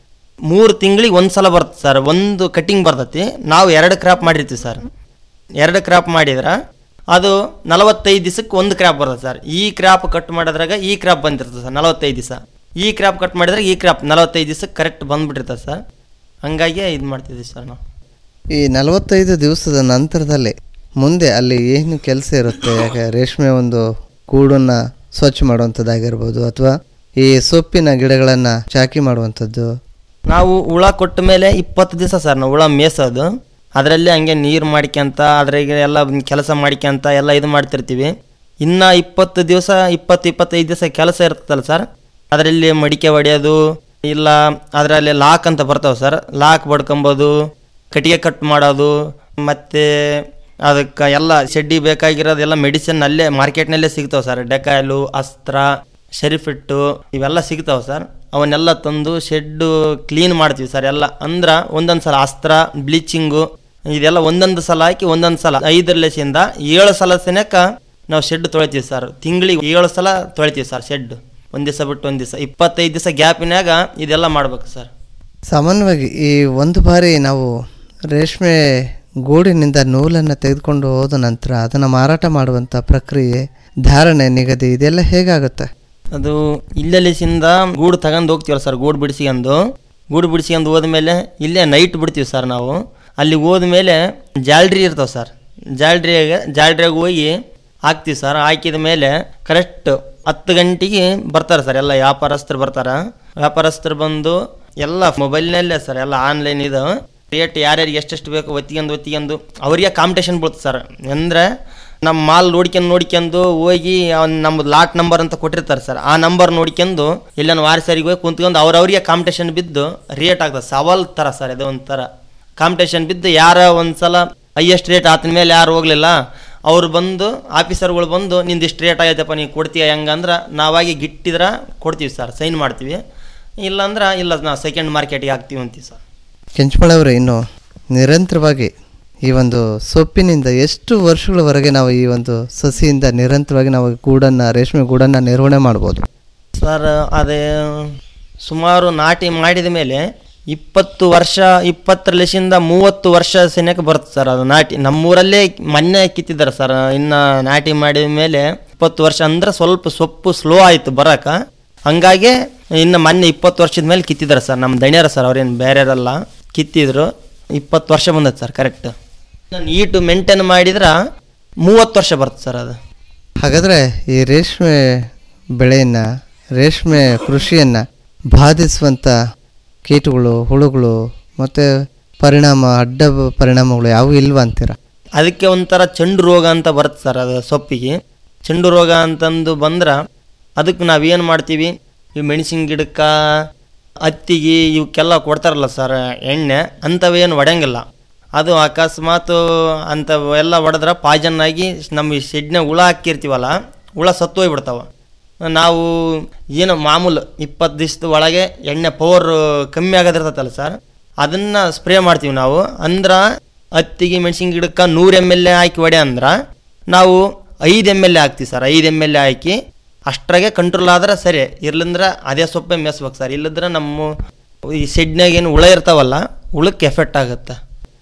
ಮೂರು ತಿಂಗಳಿಗೆ ಒಂದು ಸಲ ಬರುತ್ತೆ ಸರ್ ಒಂದು ಕಟ್ಟಿಂಗ್ ಬರ್ತೈತಿ ನಾವು ಎರಡು ಕ್ರಾಪ್ ಮಾಡಿರ್ತೀವಿ ಸರ್ ಎರಡು ಕ್ರಾಪ್ ಮಾಡಿದ್ರೆ ಅದು ನಲವತ್ತೈದು ದಿವಸಕ್ಕೆ ಒಂದು ಕ್ರಾಪ್ ಬರ್ತದೆ ಸರ್ ಈ ಕ್ರಾಪ್ ಕಟ್ ಮಾಡೋದ್ರಾಗ ಈ ಕ್ರಾಪ್ ಬಂದಿರ್ತದೆ ಸರ್ ನಲವತ್ತೈದು ದಿವಸ ಈ ಕ್ರಾಪ್ ಕಟ್ ಮಾಡಿದ್ರೆ ಈ ಕ್ರಾಪ್ ನಲವತ್ತೈದು ದಿವಸಕ್ಕೆ ಕರೆಕ್ಟ್ ಬಂದ್ಬಿಟ್ಟಿರ್ತದೆ ಸರ್ ಹಂಗಾಗಿ ಇದು ಮಾಡ್ತಿದ್ದೀವಿ ಸರ್ ನಾವು ಈ ನಲವತ್ತೈದು ದಿವಸದ ನಂತರದಲ್ಲಿ ಮುಂದೆ ಅಲ್ಲಿ ಏನು ಕೆಲಸ ಇರುತ್ತೆ ಯಾಕೆ ರೇಷ್ಮೆ ಒಂದು ಗೂಡನ್ನು ಸ್ವಚ್ಛ ಮಾಡುವಂಥದ್ದಾಗಿರ್ಬೋದು ಅಥವಾ ಈ ಸೊಪ್ಪಿನ ಗಿಡಗಳನ್ನು ಚಾಕಿ ಮಾಡುವಂಥದ್ದು ನಾವು ಹುಳ ಕೊಟ್ಟ ಮೇಲೆ ಇಪ್ಪತ್ತು ದಿವಸ ಸರ್ ನಾವು ಹುಳ ಮೇಸೋದು ಅದರಲ್ಲಿ ಹಂಗೆ ನೀರು ಮಾಡ್ಕೊಂತ ಅದ್ರಾಗೆ ಎಲ್ಲ ಕೆಲಸ ಮಾಡ್ಕೊಂತ ಎಲ್ಲ ಇದು ಮಾಡ್ತಿರ್ತೀವಿ ಇನ್ನು ಇಪ್ಪತ್ತು ದಿವಸ ಇಪ್ಪತ್ತು ಇಪ್ಪತ್ತೈದು ದಿವಸ ಕೆಲಸ ಇರ್ತದಲ್ಲ ಸರ್ ಅದರಲ್ಲಿ ಮಡಿಕೆ ಹೊಡೆಯೋದು ಇಲ್ಲ ಅದರಲ್ಲಿ ಲಾಕ್ ಅಂತ ಬರ್ತಾವೆ ಸರ್ ಲಾಕ್ ಬಡ್ಕೊಂಬೋದು ಕಟ್ಟಿಗೆ ಕಟ್ ಮಾಡೋದು ಮತ್ತು ಅದಕ್ಕೆ ಎಲ್ಲ ಶೆಡ್ಡಿ ಬೇಕಾಗಿರೋದೆಲ್ಲ ಮೆಡಿಸಿನ್ ಅಲ್ಲೇ ಮಾರ್ಕೆಟ್ನಲ್ಲೇ ಸಿಗ್ತಾವೆ ಸರ್ ಡೆಕಾಯ್ಲು ಅಸ್ತ್ರ ಶೆರಿಫಿಟ್ಟು ಇವೆಲ್ಲ ಸಿಗ್ತಾವೆ ಸರ್ ಅವನ್ನೆಲ್ಲ ತಂದು ಶೆಡ್ಡು ಕ್ಲೀನ್ ಮಾಡ್ತೀವಿ ಸರ್ ಎಲ್ಲ ಅಂದ್ರೆ ಒಂದೊಂದು ಸಲ ಅಸ್ತ್ರ ಬ್ಲೀಚಿಂಗು ಇದೆಲ್ಲ ಒಂದೊಂದು ಸಲ ಹಾಕಿ ಒಂದೊಂದು ಸಲ ಐದರ ಲೆಸಿಂದ ಏಳು ಸಲ ತನಕ ನಾವು ಶೆಡ್ ತೊಳಿತೀವಿ ಸರ್ ತಿಂಗಳಿಗೆ ಏಳು ಸಲ ತೊಳಿತೀವಿ ಸರ್ ಶೆಡ್ ಒಂದು ದಿವಸ ಬಿಟ್ಟು ಒಂದು ದಿವಸ ಇಪ್ಪತ್ತೈದು ದಿವಸ ಗ್ಯಾಪಿನಾಗ ಇದೆಲ್ಲ ಮಾಡ್ಬೇಕು ಸರ್ ಸಾಮಾನ್ಯವಾಗಿ ಈ ಒಂದು ಬಾರಿ ನಾವು ರೇಷ್ಮೆ ಗೂಡಿನಿಂದ ನೂಲನ್ನು ತೆಗೆದುಕೊಂಡು ಹೋದ ನಂತರ ಅದನ್ನು ಮಾರಾಟ ಮಾಡುವಂಥ ಪ್ರಕ್ರಿಯೆ ಧಾರಣೆ ನಿಗದಿ ಇದೆಲ್ಲ ಹೇಗಾಗುತ್ತೆ ಅದು ಇಲ್ಲೆಲ್ಲಿಸಿಂದ ಗೂಡು ತಗೊಂಡು ಹೋಗ್ತೀವಲ್ಲ ಸರ್ ಗೂಡು ಬಿಡಿಸ್ಕೊಂಡು ಗೂಡು ಬಿಡಿಸ್ಕೊಂಡು ಹೋದ್ಮೇಲೆ ಇಲ್ಲೇ ನೈಟ್ ಬಿಡ್ತೀವಿ ಸರ್ ನಾವು ಅಲ್ಲಿ ಹೋದ್ಮೇಲೆ ಜಾಲ್ರಿ ಇರ್ತಾವೆ ಸರ್ ಜಾಲ್ರಿಯಾಗ ಜಾಲ್ರಿಯಾಗ ಹೋಗಿ ಹಾಕ್ತೀವಿ ಸರ್ ಹಾಕಿದ ಮೇಲೆ ಕರೆಕ್ಟ್ ಹತ್ತು ಗಂಟೆಗೆ ಬರ್ತಾರೆ ಸರ್ ಎಲ್ಲ ವ್ಯಾಪಾರಸ್ಥರು ಬರ್ತಾರೆ ವ್ಯಾಪಾರಸ್ಥರು ಬಂದು ಎಲ್ಲ ಮೊಬೈಲ್ನಲ್ಲೇ ಸರ್ ಎಲ್ಲ ಆನ್ಲೈನ್ ಇದು ರೇಟ್ ಯಾರ್ಯಾರಿಗೆ ಎಷ್ಟೆಷ್ಟು ಬೇಕು ಒತ್ತಿಗೆಂದು ಒತ್ತಿಗೆಂದು ಅವರಿಗೆ ಕಾಂಪಿಟೇಷನ್ ಬೀಳುತ್ತೆ ಸರ್ ಅಂದರೆ ನಮ್ಮ ಮಾಲ್ ನೋಡ್ಕೊಂಡು ನೋಡ್ಕೊಂಡು ಹೋಗಿ ಅವ್ನ್ ನಮ್ಮದು ಲಾಟ್ ನಂಬರ್ ಅಂತ ಕೊಟ್ಟಿರ್ತಾರೆ ಸರ್ ಆ ನಂಬರ್ ನೋಡ್ಕೊಂಡು ಎಲ್ಲನ ವಾರಸರಿಗೆ ಹೋಗಿ ಕುಂತ್ಕೊಂಡು ಅವ್ರವ್ರಿಗೆ ಕಾಂಪಿಟೇಷನ್ ಬಿದ್ದು ರೇಟ್ ಆಗ್ತದೆ ಸವಾಲ್ ಥರ ಸರ್ ಇದು ಒಂಥರ ಕಾಂಪಿಟೇಷನ್ ಬಿದ್ದು ಯಾರ ಒಂದ್ಸಲ ಹೈಯೆಸ್ಟ್ ರೇಟ್ ಆತನ ಮೇಲೆ ಯಾರು ಹೋಗ್ಲಿಲ್ಲ ಅವ್ರು ಬಂದು ಆಫೀಸರ್ಗಳು ಬಂದು ನಿಂದು ಇಷ್ಟು ರೇಟ್ ಆಗೈತಪ್ಪ ನೀವು ಕೊಡ್ತೀಯ ಹೆಂಗಂದ್ರೆ ನಾವಾಗಿ ಗಿಟ್ಟಿದ್ರೆ ಕೊಡ್ತೀವಿ ಸರ್ ಸೈನ್ ಮಾಡ್ತೀವಿ ಇಲ್ಲಾಂದ್ರೆ ಇಲ್ಲ ನಾವು ಸೆಕೆಂಡ್ ಮಾರ್ಕೆಟಿಗೆ ಹಾಕ್ತೀವಿ ಅಂತೀವಿ ಸರ್ ಕೆಂಚಮಳವರೇ ಇನ್ನು ನಿರಂತರವಾಗಿ ಈ ಒಂದು ಸೊಪ್ಪಿನಿಂದ ಎಷ್ಟು ವರ್ಷಗಳವರೆಗೆ ನಾವು ಈ ಒಂದು ಸಸಿಯಿಂದ ನಿರಂತರವಾಗಿ ನಾವು ಗೂಡನ್ನು ರೇಷ್ಮೆ ಗೂಡನ್ನು ನಿರ್ವಹಣೆ ಮಾಡ್ಬೋದು ಸರ್ ಅದೇ ಸುಮಾರು ನಾಟಿ ಮಾಡಿದ ಮೇಲೆ ಇಪ್ಪತ್ತು ವರ್ಷ ಇಪ್ಪತ್ತರ ಲೆಸಿಂದ ಮೂವತ್ತು ವರ್ಷ ಸೆನೆಗೆ ಬರುತ್ತೆ ಸರ್ ಅದು ನಾಟಿ ನಮ್ಮೂರಲ್ಲೇ ಮೊನ್ನೆ ಕಿತ್ತಿದ್ದಾರೆ ಸರ್ ಇನ್ನು ನಾಟಿ ಮಾಡಿದ ಮೇಲೆ ಇಪ್ಪತ್ತು ವರ್ಷ ಅಂದ್ರೆ ಸ್ವಲ್ಪ ಸೊಪ್ಪು ಸ್ಲೋ ಆಯಿತು ಬರೋಕ ಹಂಗಾಗಿ ಇನ್ನು ಮೊನ್ನೆ ಇಪ್ಪತ್ತು ವರ್ಷದ ಮೇಲೆ ಕಿತ್ತಿದ್ದಾರೆ ಸರ್ ನಮ್ಮ ದಣಿಯರ ಸರ್ ಅವ್ರೇನು ಬೇರೆಯವರಲ್ಲ ಕಿತ್ತಿದ್ರು ಇಪ್ಪತ್ತು ವರ್ಷ ಬಂದದ್ದು ಸರ್ ಕರೆಕ್ಟ್ ನೀಟು ಮೇಂಟೈನ್ ಮಾಡಿದ್ರೆ ಮೂವತ್ತು ವರ್ಷ ಬರುತ್ತೆ ಸರ್ ಅದು ಹಾಗಾದರೆ ಈ ರೇಷ್ಮೆ ಬೆಳೆಯನ್ನು ರೇಷ್ಮೆ ಕೃಷಿಯನ್ನು ಬಾಧಿಸುವಂಥ ಕೀಟಗಳು ಹುಳುಗಳು ಮತ್ತು ಪರಿಣಾಮ ಅಡ್ಡ ಪರಿಣಾಮಗಳು ಯಾವುವು ಇಲ್ವಾ ಅಂತೀರಾ ಅದಕ್ಕೆ ಒಂಥರ ಚೆಂಡು ರೋಗ ಅಂತ ಬರುತ್ತೆ ಸರ್ ಅದು ಸೊಪ್ಪಿಗೆ ಚೆಂಡು ರೋಗ ಅಂತಂದು ಬಂದ್ರೆ ಅದಕ್ಕೆ ನಾವೇನು ಮಾಡ್ತೀವಿ ಈ ಮೆಣಸಿನ ಗಿಡಕ್ಕೆ ಹತ್ತಿಗೆ ಇವಕ್ಕೆಲ್ಲ ಕೊಡ್ತಾರಲ್ಲ ಸರ್ ಎಣ್ಣೆ ಅಂಥವೇನು ಹೊಡೆಯಂಗಿಲ್ಲ ಅದು ಅಕಸ್ಮಾತ್ ಅಂಥವೆಲ್ಲ ಹೊಡೆದ್ರೆ ಪಾಯ್ಜನ್ ಆಗಿ ನಮ್ಮ ಈ ಶೆಡ್ನಾಗ ಹುಳ ಹಾಕಿರ್ತೀವಲ್ಲ ಹುಳ ಸತ್ತು ಹೋಗ್ಬಿಡ್ತಾವ ನಾವು ಏನು ಮಾಮೂಲು ಇಪ್ಪತ್ತು ದಿವಸದ ಒಳಗೆ ಎಣ್ಣೆ ಪವರ್ ಕಮ್ಮಿ ಆಗೋದಿರ್ತೈತಲ್ಲ ಸರ್ ಅದನ್ನು ಸ್ಪ್ರೇ ಮಾಡ್ತೀವಿ ನಾವು ಅಂದ್ರೆ ಹತ್ತಿಗೆ ಮೆಣಸಿನ ಗಿಡಕ್ಕೆ ನೂರು ಎಮ್ ಎಲ್ ಎ ಹಾಕಿ ಹೊಡೆ ಅಂದ್ರೆ ನಾವು ಐದು ಎಮ್ ಎಲ್ ಎ ಹಾಕ್ತೀವಿ ಸರ್ ಐದು ಎಮ್ ಎಲ್ ಎ ಹಾಕಿ ಅಷ್ಟ್ರಾಗೆ ಕಂಟ್ರೋಲ್ ಆದ್ರೆ ಸರಿ ಇರ್ಲಿಂದ್ರೆ ಅದೇ ಸೊಪ್ಪೆ ಮೆಸ್ಬೇಕು ಸರ್ ಇಲ್ಲದ್ರೆ ನಮ್ಮ ಈ ಶೆಡ್ನಾಗ ಏನು ಹುಳ ಇರ್ತಾವಲ್ಲ ಹುಳಕ್ಕೆ ಎಫೆಕ್ಟ್ ಆಗುತ್ತೆ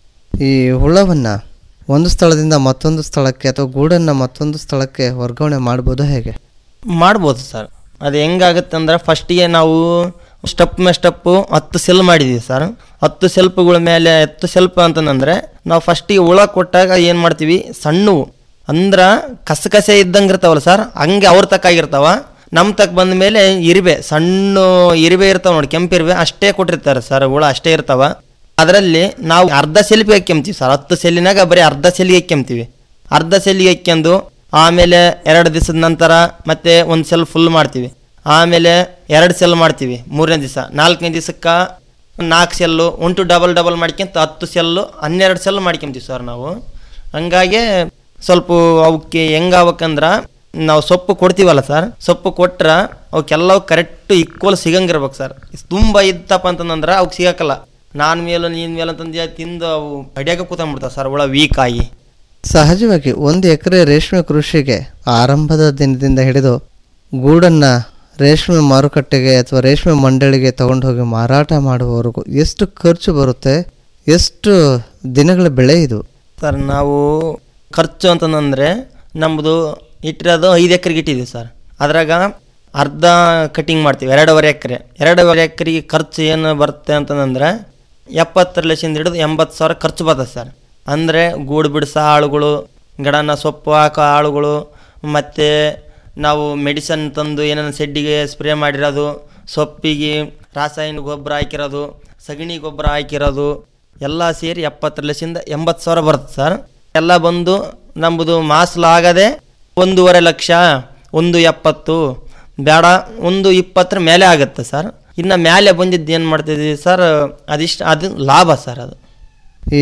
ಈ ಹುಳವನ್ನು ಒಂದು ಸ್ಥಳದಿಂದ ಮತ್ತೊಂದು ಸ್ಥಳಕ್ಕೆ ಅಥವಾ ಗೂಡನ್ನು ಮತ್ತೊಂದು ಸ್ಥಳಕ್ಕೆ ವರ್ಗಾವಣೆ ಮಾಡ್ಬೋದು ಹೇಗೆ ಮಾಡ್ಬೋದು ಸರ್ ಅದು ಹೆಂಗಾಗುತ್ತೆ ಅಂದ್ರೆ ಫಸ್ಟಿಗೆ ನಾವು ಸ್ಟೆಪ್ ಮೇ ಸ್ಟೆಪ್ಪು ಹತ್ತು ಸೆಲ್ ಮಾಡಿದ್ದೀವಿ ಸರ್ ಹತ್ತು ಸೆಲ್ಪ್ಗಳ ಮೇಲೆ ಹತ್ತು ಸೆಲ್ಪ್ ಅಂತಂದ್ರೆ ನಾವು ಫಸ್ಟಿಗೆ ಹುಳ ಕೊಟ್ಟಾಗ ಏನು ಮಾಡ್ತೀವಿ ಸಣ್ಣವು ಅಂದ್ರೆ ಕಸಕಸೆ ಇದ್ದಂಗೆ ಇರ್ತಾವಲ್ಲ ಸರ್ ಹಂಗೆ ಅವ್ರ ತಕ್ಕಾಗಿರ್ತಾವ ನಮ್ಮ ತಕ್ಕ ಬಂದ ಮೇಲೆ ಇರಿಬೆ ಸಣ್ಣ ಇರಿಬೆ ಇರ್ತಾವ ನೋಡಿ ಕೆಂಪು ಇರಿಬೆ ಅಷ್ಟೇ ಕೊಟ್ಟಿರ್ತಾರೆ ಸರ್ ಹುಳ ಅಷ್ಟೇ ಇರ್ತಾವ ಅದರಲ್ಲಿ ನಾವು ಅರ್ಧ ಸೆಲ್ಫಿ ಹಾಕ್ಯಂತೀವಿ ಸರ್ ಹತ್ತು ಸೆಲ್ಲಿನಾಗ ಬರೀ ಅರ್ಧ ಸೆಲ್ಲಿಗೆ ಹಾಕ್ಯಂತೀವಿ ಅರ್ಧ ಸೆಲ್ಲಿಗೆ ಹಾಕ್ಯಂದು ಆಮೇಲೆ ಎರಡು ದಿವಸದ ನಂತರ ಮತ್ತೆ ಒಂದು ಸೆಲ್ ಫುಲ್ ಮಾಡ್ತೀವಿ ಆಮೇಲೆ ಎರಡು ಸೆಲ್ ಮಾಡ್ತೀವಿ ಮೂರನೇ ದಿವಸ ನಾಲ್ಕನೇ ದಿವಸಕ್ಕೆ ನಾಲ್ಕು ಸೆಲ್ಲು ಒಂಟು ಡಬಲ್ ಡಬಲ್ ಮಾಡ್ಕೊಂತ ಹತ್ತು ಸೆಲ್ಲು ಹನ್ನೆರಡು ಸೆಲ್ ಮಾಡ್ಕೊಂತೀವಿ ಸರ್ ನಾವು ಹಂಗಾಗಿ ಸ್ವಲ್ಪ ಅವಕ್ಕೆ ಹೆಂಗಾವಕ್ಕಂದ್ರೆ ನಾವು ಸೊಪ್ಪು ಕೊಡ್ತೀವಲ್ಲ ಸರ್ ಸೊಪ್ಪು ಕೊಟ್ರೆ ಅವಕ್ಕೆಲ್ಲವು ಕರೆಕ್ಟ್ ಈಕ್ವಲ್ ಸಿಗಂಗಿರ್ಬೇಕು ಸರ್ ತುಂಬ ಇತ್ತಪ್ಪ ಅಂತಂದ್ರೆ ಅವಕ್ಕೆ ಸಿಗಕ್ಕಲ್ಲ ನಾನು ಮೇಲೂ ನೀನು ಮೇಲೆ ಅಂತಂದು ತಿಂದು ಅವು ಅಡಿಯಾಗ ಕೂತ್ಕೊಂಡ್ಬಿಡ್ತಾವೆ ಸರ್ ಒಳ ವೀಕ್ ಆಗಿ ಸಹಜವಾಗಿ ಒಂದು ಎಕರೆ ರೇಷ್ಮೆ ಕೃಷಿಗೆ ಆರಂಭದ ದಿನದಿಂದ ಹಿಡಿದು ಗೂಡನ್ನು ರೇಷ್ಮೆ ಮಾರುಕಟ್ಟೆಗೆ ಅಥವಾ ರೇಷ್ಮೆ ಮಂಡಳಿಗೆ ತಗೊಂಡು ಹೋಗಿ ಮಾರಾಟ ಮಾಡುವವರೆಗೂ ಎಷ್ಟು ಖರ್ಚು ಬರುತ್ತೆ ಎಷ್ಟು ದಿನಗಳ ಬೆಳೆ ಇದು ಸರ್ ನಾವು ಖರ್ಚು ಅಂತಂದ್ರೆ ನಮ್ಮದು ಇಟ್ಟಿರೋದು ಐದು ಎಕರೆಗೆ ಇಟ್ಟಿದ್ದೀವಿ ಸರ್ ಅದ್ರಾಗ ಅರ್ಧ ಕಟಿಂಗ್ ಮಾಡ್ತೀವಿ ಎರಡೂವರೆ ಎಕರೆ ಎರಡೂವರೆ ಎಕರೆಗೆ ಖರ್ಚು ಏನು ಬರುತ್ತೆ ಅಂತಂದ್ರೆ ಎಪ್ಪತ್ತರ ಲಕ್ಷದಿಂದ ಹಿಡಿದು ಎಂಬತ್ತು ಸಾವಿರ ಖರ್ಚು ಬರ್ತದೆ ಸರ್ ಅಂದರೆ ಗೂಡು ಬಿಡಿಸೋ ಆಳುಗಳು ಗಿಡನ ಸೊಪ್ಪು ಹಾಕೋ ಆಳುಗಳು ಮತ್ತು ನಾವು ಮೆಡಿಸನ್ ತಂದು ಏನೇನು ಸೆಡ್ಡಿಗೆ ಸ್ಪ್ರೇ ಮಾಡಿರೋದು ಸೊಪ್ಪಿಗೆ ರಾಸಾಯನಿಕ ಗೊಬ್ಬರ ಹಾಕಿರೋದು ಸಗಣಿ ಗೊಬ್ಬರ ಹಾಕಿರೋದು ಎಲ್ಲ ಸೇರಿ ಎಪ್ಪತ್ತರ ಲಕ್ಷದಿಂದ ಎಂಬತ್ತು ಸಾವಿರ ಬರುತ್ತೆ ಸರ್ ಎಲ್ಲ ಬಂದು ನಮ್ಮದು ಮಾಸ್ಲ ಆಗದೆ ಒಂದೂವರೆ ಲಕ್ಷ ಒಂದು ಎಪ್ಪತ್ತು ಬೇಡ ಒಂದು ಇಪ್ಪತ್ತರ ಮೇಲೆ ಆಗುತ್ತೆ ಸರ್ ಇನ್ನು ಮೇಲೆ ಬಂದಿದ್ದು ಏನು ಮಾಡ್ತಿದ್ದೀವಿ ಸರ್ ಅದಿಷ್ಟು ಅದು ಲಾಭ ಸರ್ ಅದು ಈ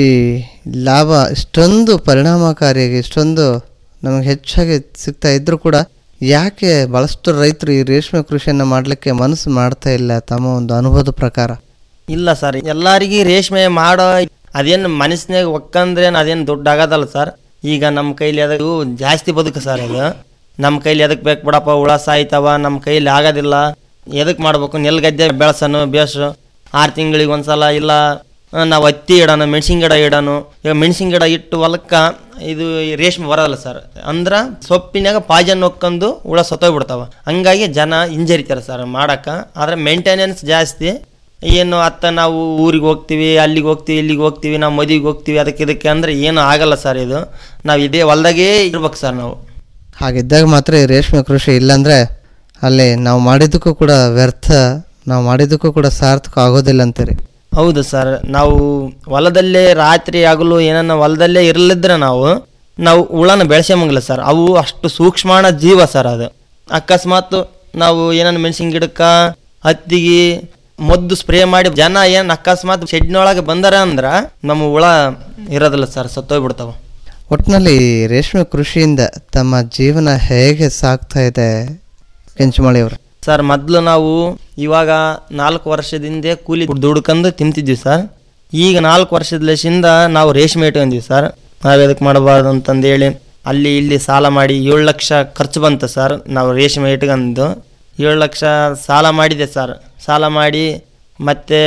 ಲಾಭ ಇಷ್ಟೊಂದು ಪರಿಣಾಮಕಾರಿಯಾಗಿ ಇಷ್ಟೊಂದು ನಮಗೆ ಹೆಚ್ಚಾಗಿ ಸಿಗ್ತಾ ಇದ್ರೂ ಕೂಡ ಯಾಕೆ ಭಾಳಷ್ಟು ರೈತರು ಈ ರೇಷ್ಮೆ ಕೃಷಿಯನ್ನು ಮಾಡಲಿಕ್ಕೆ ಮನಸ್ಸು ಮಾಡ್ತಾ ಇಲ್ಲ ತಮ್ಮ ಒಂದು ಅನುಭವದ ಪ್ರಕಾರ ಇಲ್ಲ ಸರ್ ಎಲ್ಲರಿಗೆ ರೇಷ್ಮೆ ಮಾಡೋ ಅದೇನು ಮನಸ್ಸಿನಾಗ ಒಕ್ಕಂದ್ರೇನು ಅದೇನು ದುಡ್ಡು ಆಗೋದಲ್ಲ ಸರ್ ಈಗ ನಮ್ಮ ಕೈಲಿ ಅದು ಜಾಸ್ತಿ ಬದುಕು ಸರ್ ಅದು ನಮ್ಮ ಕೈಲಿ ಎದಕ್ಕೆ ಬೇಕು ಬಿಡಪ್ಪ ಹುಳ ಸಾಯ್ತಾವ ನಮ್ಮ ಕೈಲಿ ಆಗೋದಿಲ್ಲ ಎದಕ್ಕೆ ಮಾಡ್ಬೇಕು ನೆಲ್ ಗದ್ದೆ ಬೆಳೆಸೋನು ಬೇಸು ಆರು ತಿಂಗಳಿಗೆ ಒಂದ್ಸಲ ಇಲ್ಲ ನಾವು ಹತ್ತಿ ಇಡೋಣ ಮೆಣಸಿನ ಗಿಡ ಇಡೋಣ ಈಗ ಮೆಣಸಿನ ಗಿಡ ಇಟ್ಟು ಹೊಲಕ್ಕೆ ಇದು ಈ ರೇಷ್ಮೆ ಬರೋಲ್ಲ ಸರ್ ಅಂದ್ರೆ ಸೊಪ್ಪಿನಾಗ ಪಾಯ್ಜನ್ ಹೊಕ್ಕೊಂಡು ಹುಳ ಸತ್ತೋಗ್ಬಿಡ್ತಾವ ಹಂಗಾಗಿ ಜನ ಹಿಂಜರಿತಾರೆ ಸರ್ ಮಾಡಕ್ಕೆ ಆದರೆ ಮೇಂಟೆನೆನ್ಸ್ ಜಾಸ್ತಿ ಏನು ಅತ್ತ ನಾವು ಊರಿಗೆ ಹೋಗ್ತೀವಿ ಅಲ್ಲಿಗೆ ಹೋಗ್ತೀವಿ ಇಲ್ಲಿಗೆ ಹೋಗ್ತೀವಿ ನಾವು ಮದುವೆಗೆ ಹೋಗ್ತೀವಿ ಅದಕ್ಕೆ ಇದಕ್ಕೆ ಅಂದರೆ ಏನು ಆಗಲ್ಲ ಸರ್ ಇದು ನಾವು ಇದೇ ಹೊಲ್ದಾಗೇ ಇರ್ಬೇಕು ಸರ್ ನಾವು ಹಾಗಿದ್ದಾಗ ಮಾತ್ರ ಈ ರೇಷ್ಮೆ ಕೃಷಿ ಇಲ್ಲಾಂದರೆ ಅಲ್ಲಿ ನಾವು ಮಾಡಿದ್ದಕ್ಕೂ ಕೂಡ ವ್ಯರ್ಥ ನಾವು ಮಾಡಿದ್ದಕ್ಕೂ ಕೂಡ ಸಾರ್ಥಕ ಆಗೋದಿಲ್ಲ ಅಂತೀರಿ ಹೌದು ಸರ್ ನಾವು ಹೊಲದಲ್ಲೇ ರಾತ್ರಿ ಹಗಲು ಏನನ್ನ ಹೊಲದಲ್ಲೇ ಇರಲಿದ್ರೆ ನಾವು ನಾವು ಹುಳನ ಬೆಳೆಸಂಗಿಲ್ಲ ಸರ್ ಅವು ಅಷ್ಟು ಸೂಕ್ಷ್ಮಾಣ ಜೀವ ಸರ್ ಅದು ಅಕಸ್ಮಾತ್ ನಾವು ಏನನ್ನ ಮೆಣಸಿನ ಗಿಡಕ್ಕ ಹತ್ತಿಗೆ ಮದ್ದು ಸ್ಪ್ರೇ ಮಾಡಿ ಜನ ಏನ್ ಅಕಸ್ಮಾತ್ ಶೆಡ್ನೊಳಗೆ ಬಂದಾರ ಅಂದ್ರ ನಮ್ಮ ಹುಳ ಇರೋದಿಲ್ಲ ಸರ್ ಸತ್ತೋಗ್ಬಿಡ್ತಾವ ಒಟ್ಟಿನಲ್ಲಿ ರೇಷ್ಮೆ ಕೃಷಿಯಿಂದ ತಮ್ಮ ಜೀವನ ಹೇಗೆ ಸಾಗ್ತಾ ಇದೆ ಕೆಂಚಮಳಿ ಅವರು ಸರ್ ಮೊದಲು ನಾವು ಇವಾಗ ನಾಲ್ಕು ವರ್ಷದಿಂದ ಕೂಲಿ ದುಡ್ಕಂದು ತಿಂತಿದ್ವಿ ಸರ್ ಈಗ ನಾಲ್ಕು ವರ್ಷದ ಲೆಸಿಂದ ನಾವು ರೇಷ್ಮೆ ಇಟ್ಕೊಂಡ್ವಿ ಸರ್ ನಾವು ಎದಕ್ಕೆ ಮಾಡಬಾರ್ದು ಅಂತಂದೇಳಿ ಅಲ್ಲಿ ಇಲ್ಲಿ ಸಾಲ ಮಾಡಿ ಏಳು ಲಕ್ಷ ಖರ್ಚು ಬಂತು ಸರ್ ನಾವು ರೇಷ್ಮೆ ಇಟ್ಕೊಂಡು ಏಳು ಲಕ್ಷ ಸಾಲ ಮಾಡಿದೆ ಸರ್ ಸಾಲ ಮಾಡಿ ಮತ್ತೆ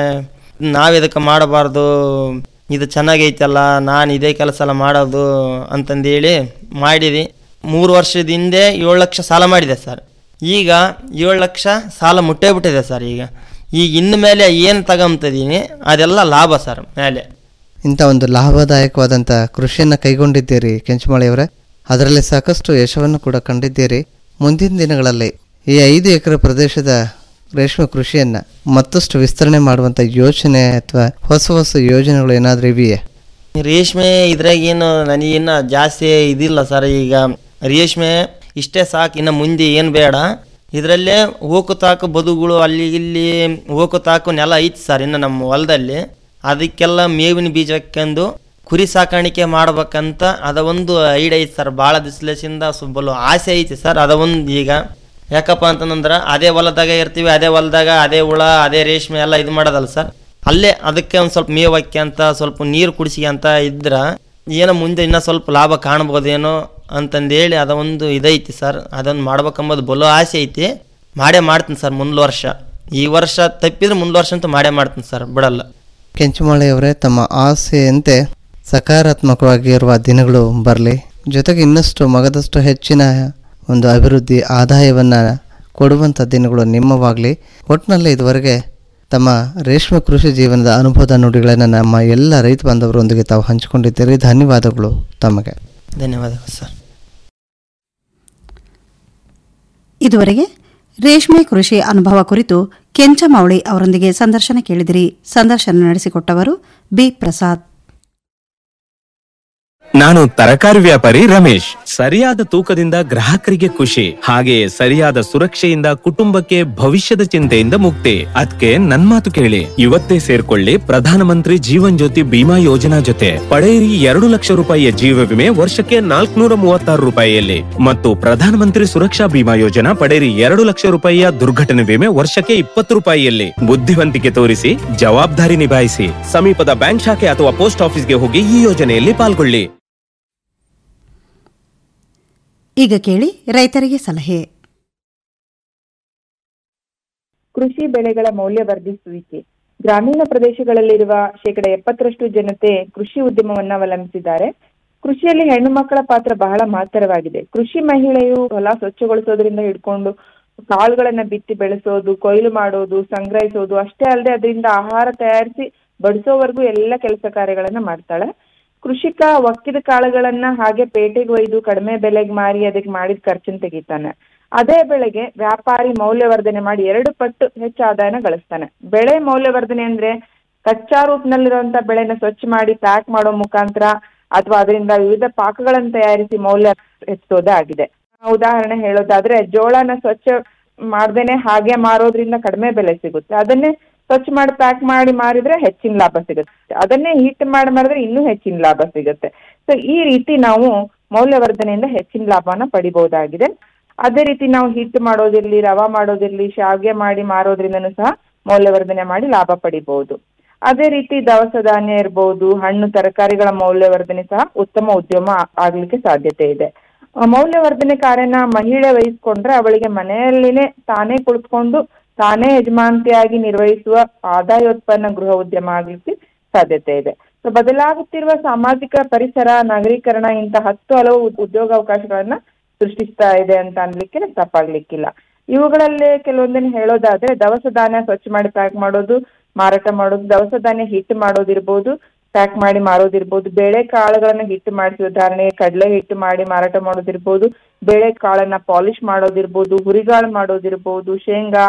ನಾವು ಇದಕ್ಕೆ ಮಾಡಬಾರ್ದು ಇದು ಚೆನ್ನಾಗೈತಲ್ಲ ನಾನು ಇದೇ ಕೆಲಸ ಎಲ್ಲ ಮಾಡೋದು ಅಂತಂದೇಳಿ ಮಾಡಿದ್ವಿ ಮೂರು ವರ್ಷದ ಹಿಂದೆ ಏಳು ಲಕ್ಷ ಸಾಲ ಮಾಡಿದೆ ಸರ್ ಈಗ ಏಳು ಲಕ್ಷ ಸಾಲ ಮುಟ್ಟೇ ಬಿಟ್ಟಿದೆ ಸರ್ ಈಗ ಈಗ ಇನ್ನು ಮೇಲೆ ಏನು ತಗೊಂತಿದ್ದೀನಿ ಅದೆಲ್ಲ ಲಾಭ ಸರ್ ಮೇಲೆ ಇಂಥ ಒಂದು ಲಾಭದಾಯಕವಾದಂಥ ಕೃಷಿಯನ್ನು ಕೈಗೊಂಡಿದ್ದೀರಿ ಕೆಂಚಮಳಿಯವರೇ ಅದರಲ್ಲಿ ಸಾಕಷ್ಟು ಯಶವನ್ನು ಕೂಡ ಕಂಡಿದ್ದೀರಿ ಮುಂದಿನ ದಿನಗಳಲ್ಲಿ ಈ ಐದು ಎಕರೆ ಪ್ರದೇಶದ ರೇಷ್ಮೆ ಕೃಷಿಯನ್ನು ಮತ್ತಷ್ಟು ವಿಸ್ತರಣೆ ಮಾಡುವಂಥ ಯೋಚನೆ ಅಥವಾ ಹೊಸ ಹೊಸ ಯೋಜನೆಗಳು ಏನಾದರೂ ಇವೆಯೇ ರೇಷ್ಮೆ ಇದ್ರಾಗ ಏನು ನನಗೇನು ಜಾಸ್ತಿ ಇದಿಲ್ಲ ಸರ್ ಈಗ ರೇಷ್ಮೆ ಇಷ್ಟೇ ಸಾಕು ಇನ್ನು ಮುಂದೆ ಏನು ಬೇಡ ಇದರಲ್ಲೇ ಹೋಕು ತಾಕು ಬದುಗಳು ಅಲ್ಲಿ ಇಲ್ಲಿ ಹೋಕು ತಾಕು ನೆಲ ಐತಿ ಸರ್ ಇನ್ನು ನಮ್ಮ ಹೊಲದಲ್ಲಿ ಅದಕ್ಕೆಲ್ಲ ಮೇವಿನ ಬೀಜ ಹಾಕ್ಕೊಂಡು ಕುರಿ ಸಾಕಾಣಿಕೆ ಮಾಡ್ಬೇಕಂತ ಅದ ಒಂದು ಐಡಿಯಾ ಐತಿ ಸರ್ ಭಾಳ ದಿಸ್ಲೇಸಿಂದ ಸುಬ್ಬಲು ಆಸೆ ಐತಿ ಸರ್ ಅದ ಒಂದು ಈಗ ಯಾಕಪ್ಪ ಅಂತಂದ್ರೆ ಅದೇ ಹೊಲದಾಗ ಇರ್ತೀವಿ ಅದೇ ಹೊಲದಾಗ ಅದೇ ಹುಳ ಅದೇ ರೇಷ್ಮೆ ಎಲ್ಲ ಇದು ಮಾಡೋದಲ್ಲ ಸರ್ ಅಲ್ಲೇ ಅದಕ್ಕೆ ಒಂದು ಸ್ವಲ್ಪ ಮೇವು ಅಂತ ಸ್ವಲ್ಪ ನೀರು ಕುಡಿಸಿ ಅಂತ ಇದ್ರ ಏನೋ ಮುಂದೆ ಇನ್ನೂ ಸ್ವಲ್ಪ ಲಾಭ ಕಾಣ್ಬೋದೇನೋ ಅಂತಂದೇಳಿ ಅದ ಒಂದು ಇದೈತಿ ಸರ್ ಅದೊಂದು ಮಾಡ್ಬೇಕಂಬೋದು ಬಲು ಆಸೆ ಐತಿ ಮಾಡೇ ಮಾಡ್ತೀನಿ ಸರ್ ಮುಂದ್ ವರ್ಷ ಈ ವರ್ಷ ತಪ್ಪಿದ್ರೆ ಮುಂದ್ ವರ್ಷ ಅಂತೂ ಮಾಡೇ ಮಾಡ್ತೀನಿ ಸರ್ ಬಿಡಲ್ಲ ಕೆಂಚಮಾಳಿಯವರೇ ತಮ್ಮ ಆಸೆಯಂತೆ ಸಕಾರಾತ್ಮಕವಾಗಿರುವ ದಿನಗಳು ಬರಲಿ ಜೊತೆಗೆ ಇನ್ನಷ್ಟು ಮಗದಷ್ಟು ಹೆಚ್ಚಿನ ಒಂದು ಅಭಿವೃದ್ಧಿ ಆದಾಯವನ್ನು ಕೊಡುವಂಥ ದಿನಗಳು ನಿಮ್ಮವಾಗಲಿ ಒಟ್ಟಿನಲ್ಲಿ ಇದುವರೆಗೆ ತಮ್ಮ ರೇಷ್ಮೆ ಕೃಷಿ ಜೀವನದ ಅನುಭವದ ನುಡಿಗಳನ್ನು ನಮ್ಮ ಎಲ್ಲ ರೈತ ಬಾಂಧವರೊಂದಿಗೆ ತಾವು ಹಂಚಿಕೊಂಡಿದ್ದೀರಿ ಧನ್ಯವಾದಗಳು ತಮಗೆ ಧನ್ಯವಾದಗಳು ಸರ್ ಇದುವರೆಗೆ ರೇಷ್ಮೆ ಕೃಷಿ ಅನುಭವ ಕುರಿತು ಕೆಂಚಮೌಳಿ ಅವರೊಂದಿಗೆ ಸಂದರ್ಶನ ಕೇಳಿದಿರಿ ಸಂದರ್ಶನ ನಡೆಸಿಕೊಟ್ಟವರು ಬಿ ಪ್ರಸಾದ್ ನಾನು ತರಕಾರಿ ವ್ಯಾಪಾರಿ ರಮೇಶ್ ಸರಿಯಾದ ತೂಕದಿಂದ ಗ್ರಾಹಕರಿಗೆ ಖುಷಿ ಹಾಗೆಯೇ ಸರಿಯಾದ ಸುರಕ್ಷೆಯಿಂದ ಕುಟುಂಬಕ್ಕೆ ಭವಿಷ್ಯದ ಚಿಂತೆಯಿಂದ ಮುಕ್ತಿ ಅದಕ್ಕೆ ನನ್ ಮಾತು ಕೇಳಿ ಇವತ್ತೇ ಸೇರ್ಕೊಳ್ಳಿ ಪ್ರಧಾನಮಂತ್ರಿ ಜೀವನ್ ಜ್ಯೋತಿ ಬಿಮಾ ಯೋಜನಾ ಜೊತೆ ಪಡೆಯಿರಿ ಎರಡು ಲಕ್ಷ ರೂಪಾಯಿಯ ಜೀವ ವಿಮೆ ವರ್ಷಕ್ಕೆ ನಾಲ್ಕುನೂರ ಮೂವತ್ತಾರು ರೂಪಾಯಿಯಲ್ಲಿ ಮತ್ತು ಪ್ರಧಾನಮಂತ್ರಿ ಸುರಕ್ಷಾ ಬಿಮಾ ಯೋಜನಾ ಪಡೆಯಿರಿ ಎರಡು ಲಕ್ಷ ರೂಪಾಯಿಯ ದುರ್ಘಟನೆ ವಿಮೆ ವರ್ಷಕ್ಕೆ ಇಪ್ಪತ್ತು ರೂಪಾಯಿಯಲ್ಲಿ ಬುದ್ಧಿವಂತಿಕೆ ತೋರಿಸಿ ಜವಾಬ್ದಾರಿ ನಿಭಾಯಿಸಿ ಸಮೀಪದ ಬ್ಯಾಂಕ್ ಶಾಖೆ ಅಥವಾ ಪೋಸ್ಟ್ ಆಫೀಸ್ಗೆ ಹೋಗಿ ಈ ಯೋಜನೆಯಲ್ಲಿ ಪಾಲ್ಗೊಳ್ಳಿ ಈಗ ಕೇಳಿ ರೈತರಿಗೆ ಸಲಹೆ ಕೃಷಿ ಬೆಳೆಗಳ ಮೌಲ್ಯವರ್ಧಿಸುವಿಕೆ ಗ್ರಾಮೀಣ ಪ್ರದೇಶಗಳಲ್ಲಿರುವ ಶೇಕಡ ಎಪ್ಪತ್ತರಷ್ಟು ಜನತೆ ಕೃಷಿ ಉದ್ಯಮವನ್ನ ಅವಲಂಬಿಸಿದ್ದಾರೆ ಕೃಷಿಯಲ್ಲಿ ಹೆಣ್ಣು ಮಕ್ಕಳ ಪಾತ್ರ ಬಹಳ ಮಹತ್ತರವಾಗಿದೆ ಕೃಷಿ ಮಹಿಳೆಯು ಹೊಲ ಸ್ವಚ್ಛಗೊಳಿಸೋದ್ರಿಂದ ಹಿಡ್ಕೊಂಡು ಕಾಳುಗಳನ್ನ ಬಿತ್ತಿ ಬೆಳೆಸೋದು ಕೊಯ್ಲು ಮಾಡೋದು ಸಂಗ್ರಹಿಸೋದು ಅಷ್ಟೇ ಅಲ್ಲದೆ ಅದರಿಂದ ಆಹಾರ ತಯಾರಿಸಿ ಬಡಿಸೋವರೆಗೂ ಎಲ್ಲ ಕೆಲಸ ಕಾರ್ಯಗಳನ್ನ ಮಾಡ್ತಾಳೆ ಕೃಷಿಕ ಒಕ್ಕಿದ ಕಾಳುಗಳನ್ನ ಹಾಗೆ ಪೇಟೆಗೆ ಒಯ್ದು ಕಡಿಮೆ ಬೆಲೆಗೆ ಮಾರಿ ಅದಕ್ಕೆ ಮಾಡಿದ ಖರ್ಚನ್ನ ತೆಗಿತಾನೆ ಅದೇ ಬೆಳೆಗೆ ವ್ಯಾಪಾರಿ ಮೌಲ್ಯವರ್ಧನೆ ಮಾಡಿ ಎರಡು ಪಟ್ಟು ಹೆಚ್ಚು ಆದಾಯನ ಗಳಿಸ್ತಾನೆ ಬೆಳೆ ಮೌಲ್ಯವರ್ಧನೆ ಅಂದ್ರೆ ಕಚ್ಚಾ ರೂಪದಲ್ಲಿರುವಂತ ಬೆಳೆನ ಸ್ವಚ್ಛ ಮಾಡಿ ಪ್ಯಾಕ್ ಮಾಡೋ ಮುಖಾಂತರ ಅಥವಾ ಅದರಿಂದ ವಿವಿಧ ಪಾಕಗಳನ್ನು ತಯಾರಿಸಿ ಮೌಲ್ಯ ಹೆಚ್ಚೋದೇ ಆಗಿದೆ ಉದಾಹರಣೆ ಹೇಳೋದಾದ್ರೆ ಜೋಳನ ಸ್ವಚ್ಛ ಮಾಡ್ದೇನೆ ಹಾಗೆ ಮಾರೋದ್ರಿಂದ ಕಡಿಮೆ ಬೆಲೆ ಸಿಗುತ್ತೆ ಅದನ್ನೇ ಸ್ವಚ್ಛ ಮಾಡಿ ಪ್ಯಾಕ್ ಮಾಡಿ ಮಾರಿದ್ರೆ ಹೆಚ್ಚಿನ ಲಾಭ ಸಿಗುತ್ತೆ ಅದನ್ನೇ ಹಿಟ್ ಮಾಡಿ ಮಾರಿದ್ರೆ ಇನ್ನೂ ಹೆಚ್ಚಿನ ಲಾಭ ಸಿಗುತ್ತೆ ಸೊ ಈ ರೀತಿ ನಾವು ಮೌಲ್ಯವರ್ಧನೆಯಿಂದ ಹೆಚ್ಚಿನ ಲಾಭನ ಪಡಿಬಹುದಾಗಿದೆ ಅದೇ ರೀತಿ ನಾವು ಹಿಟ್ ಮಾಡೋದಿರ್ಲಿ ರವಾ ಮಾಡೋದಿರ್ಲಿ ಶಾವ್ಗೆ ಮಾಡಿ ಮಾರೋದ್ರಿಂದನೂ ಸಹ ಮೌಲ್ಯವರ್ಧನೆ ಮಾಡಿ ಲಾಭ ಪಡಿಬಹುದು ಅದೇ ರೀತಿ ದವಸ ಧಾನ್ಯ ಇರ್ಬೋದು ಹಣ್ಣು ತರಕಾರಿಗಳ ಮೌಲ್ಯವರ್ಧನೆ ಸಹ ಉತ್ತಮ ಉದ್ಯಮ ಆ- ಆಗ್ಲಿಕ್ಕೆ ಸಾಧ್ಯತೆ ಇದೆ ಆ, ಮೌಲ್ಯವರ್ಧನೆ ಕಾರ್ಯನ ಮಹಿಳೆ ವಹಿಸ್ಕೊಂಡ್ರೆ ಅವಳಿಗೆ ಮನೆಯಲ್ಲಿನೇ ತಾನೇ ಕುಳಿತುಕೊಂಡು ತಾನೇ ಯಜಮಾನತಿಯಾಗಿ ನಿರ್ವಹಿಸುವ ಆದಾಯೋತ್ಪನ್ನ ಗೃಹ ಉದ್ಯಮ ಆಗ್ಲಿಕ್ಕೆ ಸಾಧ್ಯತೆ ಇದೆ ಸೊ ಬದಲಾಗುತ್ತಿರುವ ಸಾಮಾಜಿಕ ಪರಿಸರ ನಗರೀಕರಣ ಇಂಥ ಹತ್ತು ಹಲವು ಉದ್- ಉದ್ಯೋಗಾವಕಾಶಗಳನ್ನ ಸೃಷ್ಟಿಸ್ತಾ ಇದೆ ಅಂತ ಅನ್ಲಿಕ್ಕೆ ತಪ್ಪಾಗ್ಲಿಕ್ಕಿಲ್ಲ ಇವುಗಳಲ್ಲಿ ಕೆಲವೊಂದನ್ನು ಹೇಳೋದಾದ್ರೆ ದವಸ ಧಾನ್ಯ ಸ್ವಚ್ಛ ಮಾಡಿ ಪ್ಯಾಕ್ ಮಾಡೋದು ಮಾರಾಟ ಮಾಡೋದು ದವಸ ಧಾನ್ಯ ಹಿಟ್ಟು ಮಾಡೋದಿರ್ಬೋದು ಪ್ಯಾಕ್ ಮಾಡಿ ಮಾರೋದಿರ್ಬೋದು ಬೇಳೆ ಕಾಳುಗಳನ್ನ ಹಿಟ್ಟು ಮಾಡಿಸಿ ಉದಾಹರಣೆಗೆ ಕಡಲೆ ಹಿಟ್ಟು ಮಾಡಿ ಮಾರಾಟ ಮಾಡೋದಿರ್ಬೋದು ಬೇಳೆ ಕಾಳನ್ನ ಪಾಲಿಶ್ ಮಾಡೋದಿರ್ಬೋದು ಹುರಿಗಾಳು ಮಾಡೋದಿರ್ಬೋದು ಶೇಂಗಾ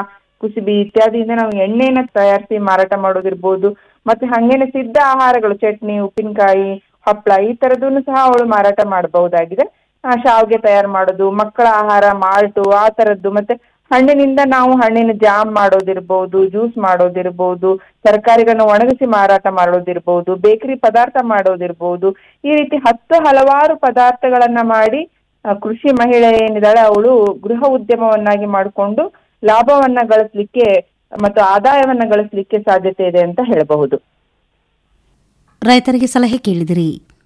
ಕುಸುಬಿ ಇತ್ಯಾದಿಯಿಂದ ನಾವು ಎಣ್ಣೆನ ತಯಾರಿಸಿ ಮಾರಾಟ ಮಾಡೋದಿರ್ಬೋದು ಮತ್ತೆ ಹಂಗೇನೆ ಸಿದ್ಧ ಆಹಾರಗಳು ಚಟ್ನಿ ಉಪ್ಪಿನಕಾಯಿ ಹಪ್ಪಳ ಈ ತರದನ್ನು ಸಹ ಅವಳು ಮಾರಾಟ ಮಾಡಬಹುದಾಗಿದೆ ಆ, ಶಾವ್ಗೆ ತಯಾರು ಮಾಡೋದು ಮಕ್ಕಳ ಆಹಾರ ಮಾಲ್ಟು ಆ ತರದ್ದು ಮತ್ತೆ ಹಣ್ಣಿನಿಂದ ನಾವು ಹಣ್ಣಿನ ಜಾಮ್ ಮಾಡೋದಿರ್ಬೋದು ಜ್ಯೂಸ್ ಮಾಡೋದಿರ್ಬೋದು ತರಕಾರಿಗಳನ್ನ ಒಣಗಿಸಿ ಮಾರಾಟ ಮಾಡೋದಿರ್ಬೋದು ಬೇಕರಿ ಪದಾರ್ಥ ಮಾಡೋದಿರ್ಬೋದು ಈ ರೀತಿ ಹತ್ತು ಹಲವಾರು ಪದಾರ್ಥಗಳನ್ನ ಮಾಡಿ ಆ, ಕೃಷಿ ಮಹಿಳೆ ಏನಿದ್ದಾಳೆ ಅವಳು ಗೃಹ ಉದ್ಯಮವನ್ನಾಗಿ ಮಾಡಿಕೊಂಡು ಲಾಭವನ್ನ ಗಳಿಸ್ಲಿಕ್ಕೆ ಮತ್ತು ಆದಾಯವನ್ನ ಗಳಿಸ್ಲಿಕ್ಕೆ ಸಾಧ್ಯತೆ ಇದೆ ಅಂತ ಹೇಳಬಹುದು ರೈತರಿಗೆ ಸಲಹೆ ಕೇಳಿದಿರಿ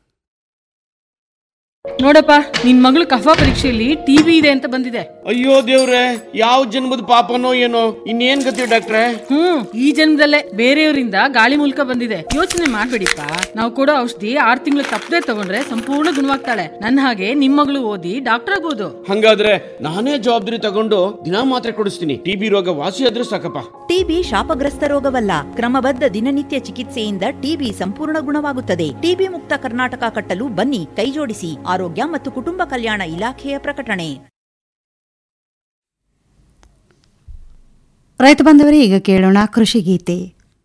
ನೋಡಪ್ಪ ನಿನ್ ಮಗಳು ಕಫ ಪರೀಕ್ಷೆಯಲ್ಲಿ ಟಿವಿ ಇದೆ ಅಂತ ಬಂದಿದೆ ಅಯ್ಯೋ ದೇವ್ರೆ ಯಾವ ಜನ್ಮದ ಪಾಪನೋ ಏನೋ ಇನ್ನೇನ್ ಗತಿ ಡಾಕ್ಟ್ರೆ ಹ್ಮ್ ಈ ಜನ್ಮದಲ್ಲೇ ಬೇರೆಯವರಿಂದ ಗಾಳಿ ಮೂಲಕ ಬಂದಿದೆ ಯೋಚನೆ ಮಾಡ್ಬೇಡಿಪ್ಪ ನಾವು ಕೊಡೋ ಔಷಧಿ ಆರ್ ತಿಂಗಳು ತಪ್ಪದೆ ತಗೊಂಡ್ರೆ ಸಂಪೂರ್ಣ ಗುಣವಾಗ್ತಾಳೆ ನನ್ನ ಹಾಗೆ ನಿಮ್ ಮಗಳು ಓದಿ ಡಾಕ್ಟರ್ ಆಗ್ಬೋದು ಹಂಗಾದ್ರೆ ನಾನೇ ಜವಾಬ್ದಾರಿ ತಗೊಂಡು ದಿನಾ ಮಾತ್ರೆ ಕೊಡಿಸ್ತೀನಿ ಟಿಬಿ ರೋಗ ವಾಸಿ ಆದ್ರೂ ಸಾಕಪ್ಪ ಟಿಬಿ ಶಾಪಗ್ರಸ್ತ ರೋಗವಲ್ಲ ಕ್ರಮಬದ್ಧ ದಿನನಿತ್ಯ ಚಿಕಿತ್ಸೆಯಿಂದ ಟಿಬಿ ಸಂಪೂರ್ಣ ಗುಣವಾಗುತ್ತದೆ ಟಿಬಿ ಮುಕ್ತ ಕರ್ನಾಟಕ ಕಟ್ಟಲು ಬನ್ನಿ ಕೈಜೋಡಿಸಿ ಆರೋಗ್ಯ ಮತ್ತು ಕುಟುಂಬ ಕಲ್ಯಾಣ ಇಲಾಖೆಯ ಪ್ರಕಟಣೆ ರೈತ ಬಾಂಧವರೇ ಈಗ ಕೇಳೋಣ ಕೃಷಿ ಗೀತೆ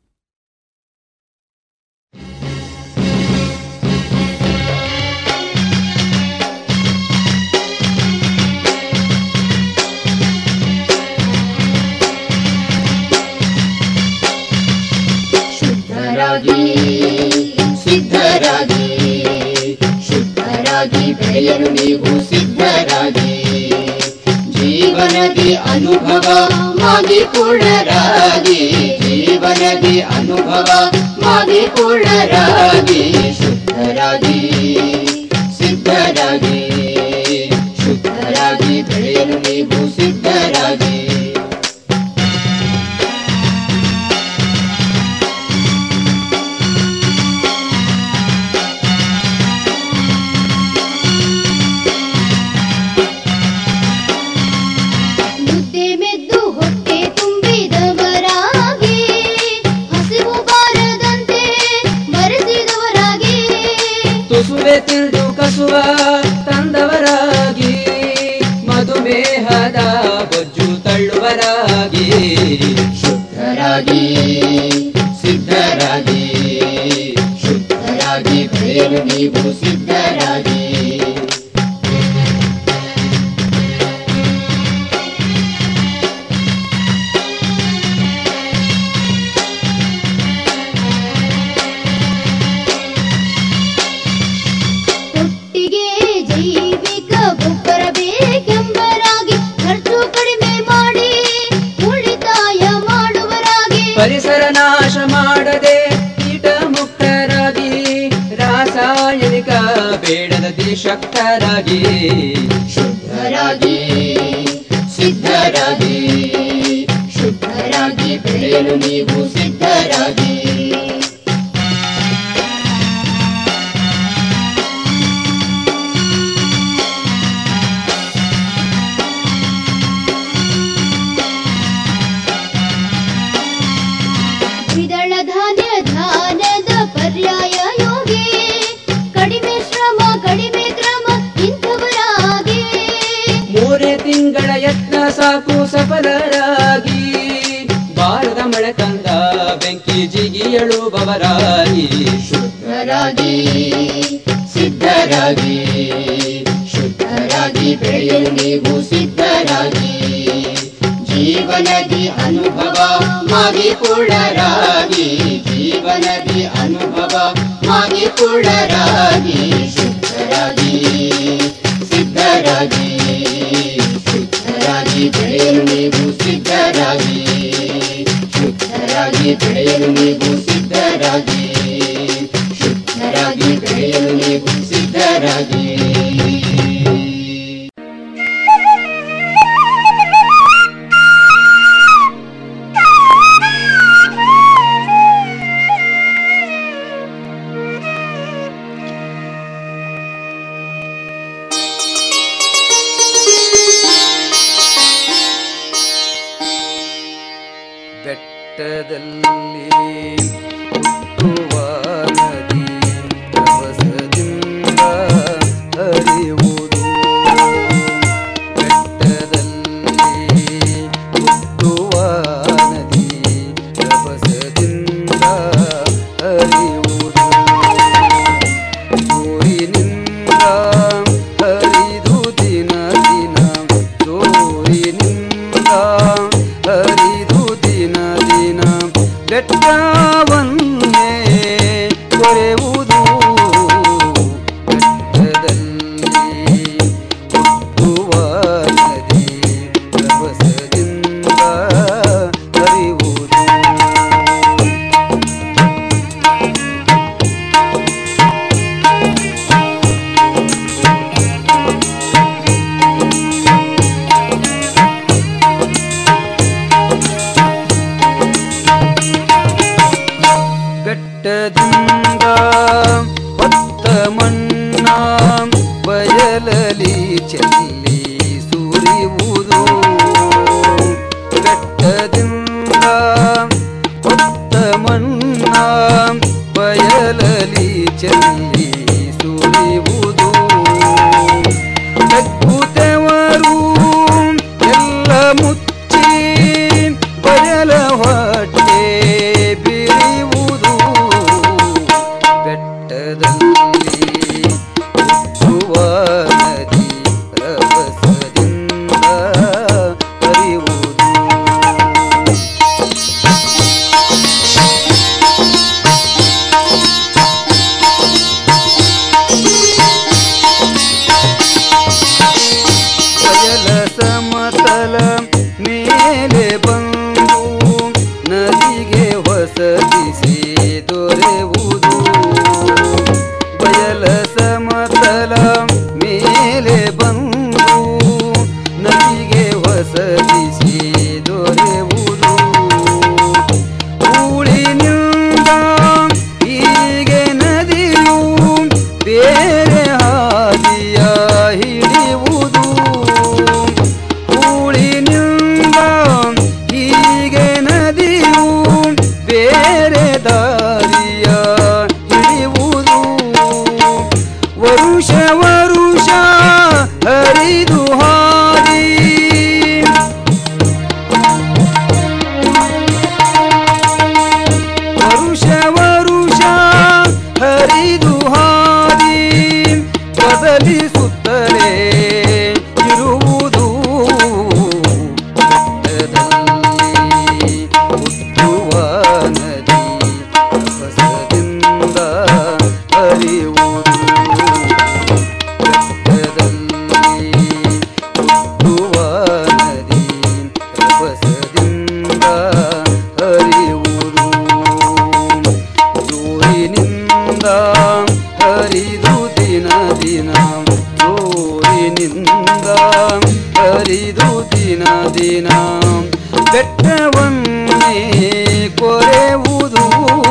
ಶುದ್ಧರಾಗಿ ಸಿದ್ಧರಾಗಿ ಶುದ್ಧರಾಗಿ ಬೆಳೆಯಲು ನೀವು ಸಿದ್ಧರಾಗಿ ಜೀವನದಿ ಅನುಭವ ಮಾಗಿಕೊಳ್ಳರಾಗಿ ಜೀವನದಿ ಅನುಭವ ಮಾಗಿಕೊಳ್ಳರಾಗಿ ಶುದ್ಧರಾಗಿ ಸಿದ್ಧರಾಗಿ ಶುದ್ಧರಾಗಿ ಬೆಳೆಯಲು ನೀವು ಸಿದ್ಧರಾಗಿ ಮುದ್ದೆ ಮೆದ್ದು ಹೊಟ್ಟೆ ತುಂಬಿದವರಾಗಿ ಹಸಿವು ಬಾರದಂತೆ ಬರೆಸಿದವರಾಗಿ ತುಸುವೆ ತಿಳಿದು ಕಸುವ ತಂದವರಾಗಿ ಮಧುಮೇಹದ ಬೊಜ್ಜು ತಳ್ಳುವರಾಗಿ ಶುದ್ಧರಾಗಿ ಸಿದ್ಧರಾಗಿ ಶುದ್ಧರಾಗಿ ಬೆಳೆಯಲು ನೀವು ಸಿದ್ಧರಾಗಿ ಒಟ್ಟಿಗೆ ಜೈವಿಕ ಗೊಬ್ಬರ ಬೇಕೆಂಬರಾಗಿ ಖರ್ಚು ಕಡಿಮೆ ಮಾಡಿ ಉಳಿತಾಯ ಮಾಡುವರಾಗಿ ಪರಿಸರ ನಾಶ ಮಾಡದೆ ಕೀಟ ಮುಕ್ತರಾಗಿ ರಾಸಾಯನಿಕ ಬೇಡದ ಶಕ್ತರಾಗಿ ಶುದ್ಧರಾಗಿ ಸಿದ್ಧರಾಗಿ ಶುದ್ಧರಾಗಿ ಬೆಳೆಯಲು ನೀವು ಸಿದ್ಧರಾಗಿ ದ್ವಿದಳ ಧಾನ್ಯ ಧಾನ್ಯದ ಪರ್ಯಾಯ ಯೋಗಿ ಕಡಿಮೆ ಶ್ರಮ ಕಡಿಮೆ ಕ್ರಮ ಇಂಥವರಾಗಿ ಮೂರೇ ತಿಂಗಳ ಯತ್ನ ಸಾಕು ಸಫಲರಾಗಿ ಬಾರದ ಮಳೆ ತಂದ ಬೆಂಕಿ ಜಿಗಿಯಳುವವರಾಗಿ ಶುದ್ಧರಾಗಿ ಸಿದ್ಧರಾಗಿ ಶುದ್ಧರಾಗಿ ಬೆಳೆಯಲು ನೀವು ಸಿದ್ಧರಾಗಿ ಜೀವನದಿ ಅನುಭವ ಮಾಗಿಕೊಳ್ಳರಾಗಿ ಜೀವನದಿ ಅನುಭವ ಮಾಗಿಕೊಳ್ಳರಾಗಿ ಶುದ್ಧರಾಗಿ ಸಿದ್ಧರಾಗಿ ಶುದ್ಧರಾಗಿ ಬೆಳೆಯಲು ನೀವು ಸಿದ್ಧರಾಗಿ ಶುದ್ಧರಾಗಿ ಬೆಳೆಯಲು ನೀವು ಸಿದ್ಧರಾಗಿ ಶುದ್ಧರಾಗಿ ಬೆಳೆಯಲು ನೀವು ಸಿದ್ಧರಾಗಿ ಬೆಟ್ಟದಲ್ಲಿ ಹುಟ್ಟುವ ನದಿ ರಭಸದಿಂದ ಹರಿಯುವುದು ಬೆಟ್ಟದಲ್ಲಿ ಹುಟ್ಟುವ ಬಯಲಲಿ ಚೆಲ್ಲಿ ಸುರಿಯುವುದು ಬೆಟ್ಟದಿಂದ ಕೊಟ್ಟ ಮಣ್ಣ ಬಯಲಲಿ ಚೆಲ್ಲಿ ಸುರಿಯುವುದು ಬೆಕ್ಕುತ್ತವರು ಎಲ್ಲ ಮುಚ್ಚಿ ಬಯಲ ಹೊಟ್ಟೆ ಬಿರಿಯುವುದು ಬೆಟ್ಟದಲ್ಲಿ ಹುಟ್ಟುವ ನದಿ ರಭಸದಿಂದ ಹರಿಯುವುದು ಬಯಲ ಸಮತಲ ಮೇಲೆ ಬಂದು ನದಿಗೆ ಹೊಸದಿಸಿ ದೊರೆಯುವುದು ಬಯಲ ಸಮತಲ ಮೇಲೆ ಬಂದು ನದಿಗೆ ಹೊಸದಿಸಿ ದೊರೆಯುವುದು ಊಳಿನಿಂದ ಹೀಗೆ ನದಿಯು ಬೇರೆ ಹಾದಿಯ ಹಿಡಿಯುವುದು ಊಳಿನಿಂದ ಹೀಗೆ ನದಿಯು ಬೇರೆ ದಾರಿಯ ಹಿಡಿಯುವುದು ವರುಷ ವರುಷ ಹರಿದು ಹಾದಿ ವರುಷ ವರುಷ ಹರಿದು ಹಾದಿ ಬದಲಿಸುತ್ತಲೇ ಇರುವುದು ಬೆಟ್ಟದಲ್ಲಿ ಹುಟ್ಟುವ ನದಿ ಹೊಸದಿಂದ ಹರಿಯುವುದು ಬೆಟ್ಟದಲ್ಲಿ ಹುಟ್ಟುವ ನದಿ ರಭಸದಿಂದ ಹರಿಯುವುದು ಜೋರಿನಿಂದ ಹರಿದು ದಿನ ದಿನ ಜೋರಿನಿಂದ ಹರಿದು ದಿನ ದಿನ ಬೆಟ್ಟವನ್ನೇ ಕೊರೆಯುವುದು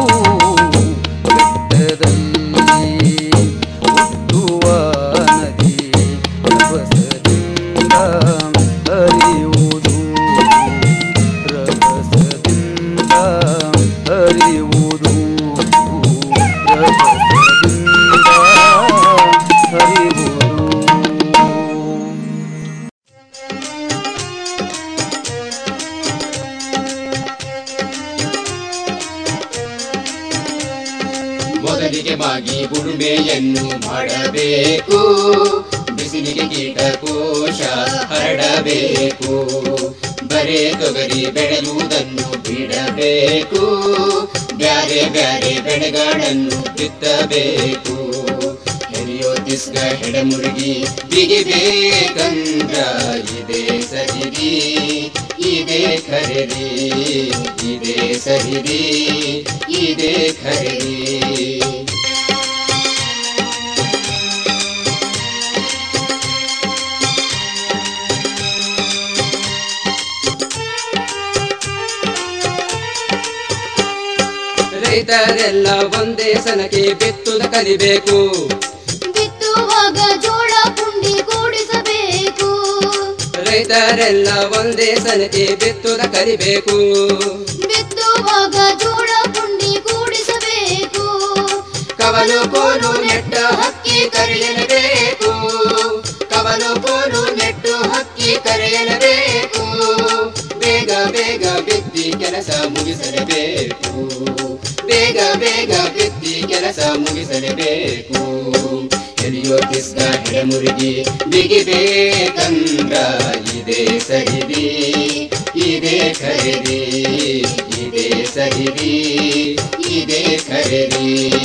ಬೆಟ್ಟದಲ್ಲಿ ಹುಟ್ಟುವ ನದಿ ರಭಸದಿಂದ ಹರಿಯುವುದು ರಭಸದಿಂದ ಹರಿಯುವುದು ರಭಸದಿಂದ ಹರಿಯುವುದು ಮೊದಲಿಗೆ ಮಾಗಿ ಉಳುಮೆಯನ್ನು ಮಾಡಬೇಕು ಬಿಸಿಲಿಗೆ ಕೀಟಕೋಶ ಹರಡಬೇಕು ಬರೇ ತೊಗರಿ ಬೆಳೆಯುವುದನ್ನು ಬಿಡಬೇಕು ಬ್ಯಾರೆ ಬ್ಯಾರೆ ಬೆಳೆಗಳನ್ನು ಬಿತ್ತಬೇಕು ಹೆರಿಯೋ ತಿಸ್ಗ ಹೆಡಮುರುಗಿ ಬಿಗಿಬೇಕಂದ್ರ ಇದೇ ಸರಿರಿ ಇದೇ ಖರೀರಿ ಇದೇ ಸರಿರಿ ಇದೇ ಖರೀರಿ ರೈತರೆಲ್ಲ ಒಂದೇ ಸನಕ್ಕೆ ಬಿತ್ತುದ ಕಲಿಬೇಕು ಬಿತ್ತುವಾಗ ಜೋಳ ಪುಂಡಿ ಕೂಡಿಸಬೇಕು ರೈತರೆಲ್ಲ ಒಂದೇ ಸನಕ್ಕೆ ಬಿತ್ತುದ ಕಲಿಬೇಕು ಬಿತ್ತುವಾಗ ಜೋಳ ಪುಂಡಿ ಕೂಡಿಸಬೇಕು ಕವಲು ಕೋಲು ನೆಟ್ಟ ಹಕ್ಕಿ ಕರೆಯಲೇಬೇಕು ಕವಲು ಕೋಲು ನೆಟ್ಟು ಹಕ್ಕಿ ಕರೆಯಲೇಬೇಕು ಬೇಗ ಬೇಗ ಬಿತ್ತಿ ಕೆಲಸ ಮುಗಿಸಲೇಬೇಕು ಬೇಗ ಬೇಗ ಬಿತ್ತಿ ಕೆಲಸ ಮುಗಿಸಲೇಬೇಕು ಎಲಿಯೋ ಕಿಸ್ಗ ಹೆಡಮುರುಗಿ ಬಿಗಿಬೇಕಂದ್ರ ಇದೇ ಸರಿದಿ ಇದೇ ಖರೀದಿ ಇದೇ ಸರಿದಿ ಇದೇ ಖರೀದಿ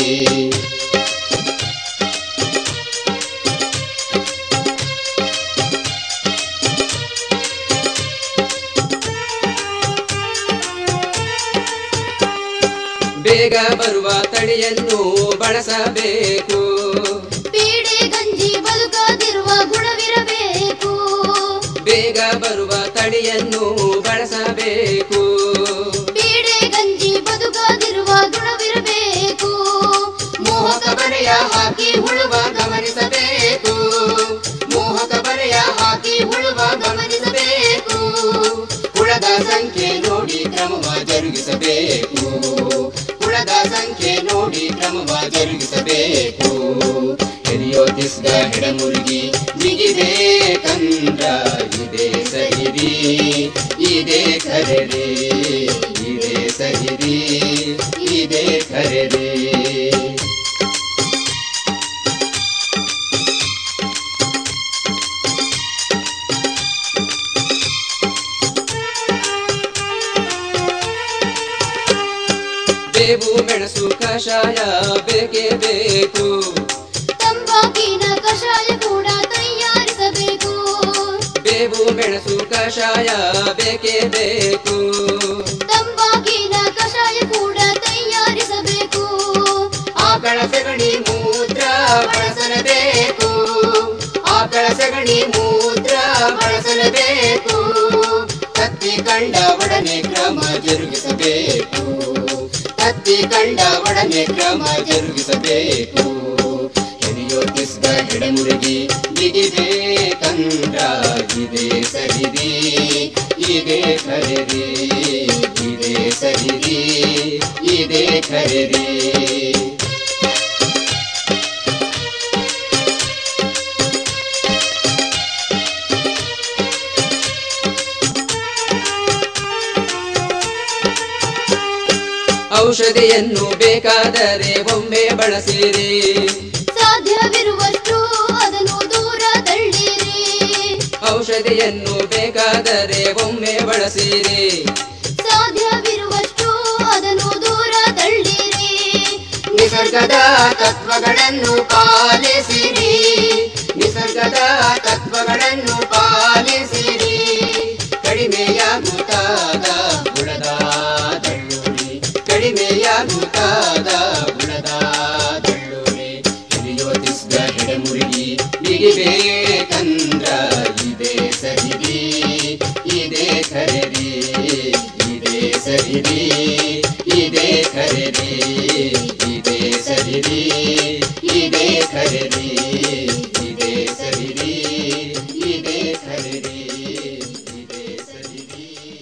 ಬೇಗ ಬರುವ ತಳಿಯನ್ನು ಬಳಸಬೇಕು ಪೀಡೆ ಗಂಜಿ ಬದುಕದಿರುವ ಗುಣವಿರಬೇಕು ಬೇಗ ಬರುವ ತಳಿಯನ್ನು ಬಳಸಬೇಕು ಪೀಡೆ ಗಂಜಿ ಬದುಕದಿರುವ ಗುಣವಿರಬೇಕು ಮೋಹಕ ಬರೆಯ ಹಾಕಿ ಉಳುವ ಗಮನಿಸಬೇಕು ಜರುಗಿಸಬೇಕು ಹಿರಿಯೋ ತಿಸ್ಗ ಹೆಡಮುರುಗಿ ಬಿಗಿಬೇಕಂದ್ರ ಇದೇ ಸಹಿರಿ ಇದೇ ಖರೀರಿ ಇದೇ ಸಹಿರಿ ಇದೇ ಖರೀರಿ ಬೇವು ಮೆಣಸು ಕಷಾಯ ಬೇಕೇ ಬೇಕು ತಂಬಾಕಿನ ಕಷಾಯ ಕೂಡ ತಯಾರಿಸಬೇಕು ಬೇವು ಮೆಣಸು ಕಷಾಯ ಬೇಕೇ ಬೇಕು ತಂಬಾಕಿನ ಕಷಾಯ ಕೂಡ ತಯಾರಿಸಬೇಕು ಆಕಳ ಸಗಣಿ ಮೂತ್ರ ಬಳಸಲೇಬೇಕು ಆಕಳ ಸಗಣಿ ಮೂತ್ರ ಬಳಸಲೇಬೇಕು ಕತ್ತಿ ಕಂಡ ಒಡನೆ ಕ್ರಮ ಜರುಗಿಸಬೇಕು ಕತ್ತಿ ಕಂಡ ಒಡನೆ ಕ್ರಮ ಜರುಗಿಸಬೇಕು ಹಿರಿಯೋ ತಿಸ್ಗ ಹೆಡಮುರುಗಿ ಬಿಗಿಬೇಕಂದ್ರ ಇದೇ ಸರಿರಿ ಇದೇ ಖರೀರಿ ಇದೇ ಸರಿರಿ ಇದೇ ಖರೀರಿ ಔಷಧಿಯನ್ನು ಬೇಕಾದರೆ ಒಮ್ಮೆ ಬಳಸಿರಿ ಸಾಧ್ಯವಿರುವಷ್ಟು ಅದನ್ನು ದೂರ ತಳ್ಳಿರಿ ಔಷಧಿಯನ್ನು ಬೇಕಾದರೆ ಒಮ್ಮೆ ಬಳಸಿರಿ ಸಾಧ್ಯವಿರುವಷ್ಟು ಅದನ್ನು ದೂರ ತಳ್ಳಿರಿ ನಿಸರ್ಗದ ತತ್ವಗಳನ್ನು ಪಾಲಿಸಿರಿ ನಿಸರ್ಗದ ತತ್ವಗಳನ್ನು ಪಾಲಿಸಿರಿ ಕಡಿಮೆಯಾಗುತ್ತಾದ ಬುಡದ ದಳ್ಳುರಿ ಕಡಿಮೆಯಾಗುತ್ತಾದ ಬುಡದ ದಳ್ಳುರಿ ಹಿರಿಯೋ ತಿಸ್ಗ ಹೆಡಮುರುಗಿ ಬಿಗಿಬೇಕಂದ್ರ ಇದೇ ಸರಿರಿ ಇದೇ ಖರೀರಿ ಇದೇ ಸರಿರಿ ಇದೇ ಖರೀರಿ ಇದೇ ಸರಿರಿ ಇದೇ ಖರೀರಿ ಇದೇ ಸರಿರಿ ಇದೇ ಖರೀರಿ ಇದೇ ಸರಿರಿ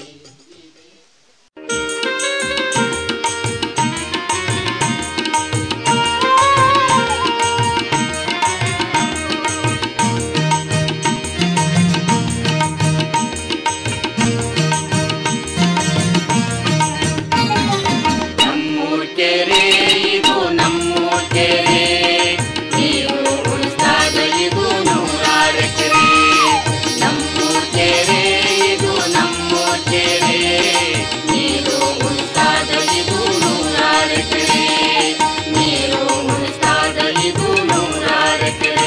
ನಮ್ಮೂರ್ ಕೆರೆ ಇದು ನಮ್ಮೂರ್ ಕೆರೆ ನೀರು ಉಳಿಸ್ದಾಗ ಇದು ನೂರಾರು ಎಕರೆ ನಮ್ಮೂರ್ ಕೆರೆ ಇದು ನಮ್ಮೂರ್ ಕೆರೆ ನೀರು ಉಳಿಸ್ದಾಗ ಇದು ನೂರಾರು ಎಕರೆ ನೀರು ಉಳಿಸ್ದಾಗ ಇದು ನೂರಾರು ಎಕರೆ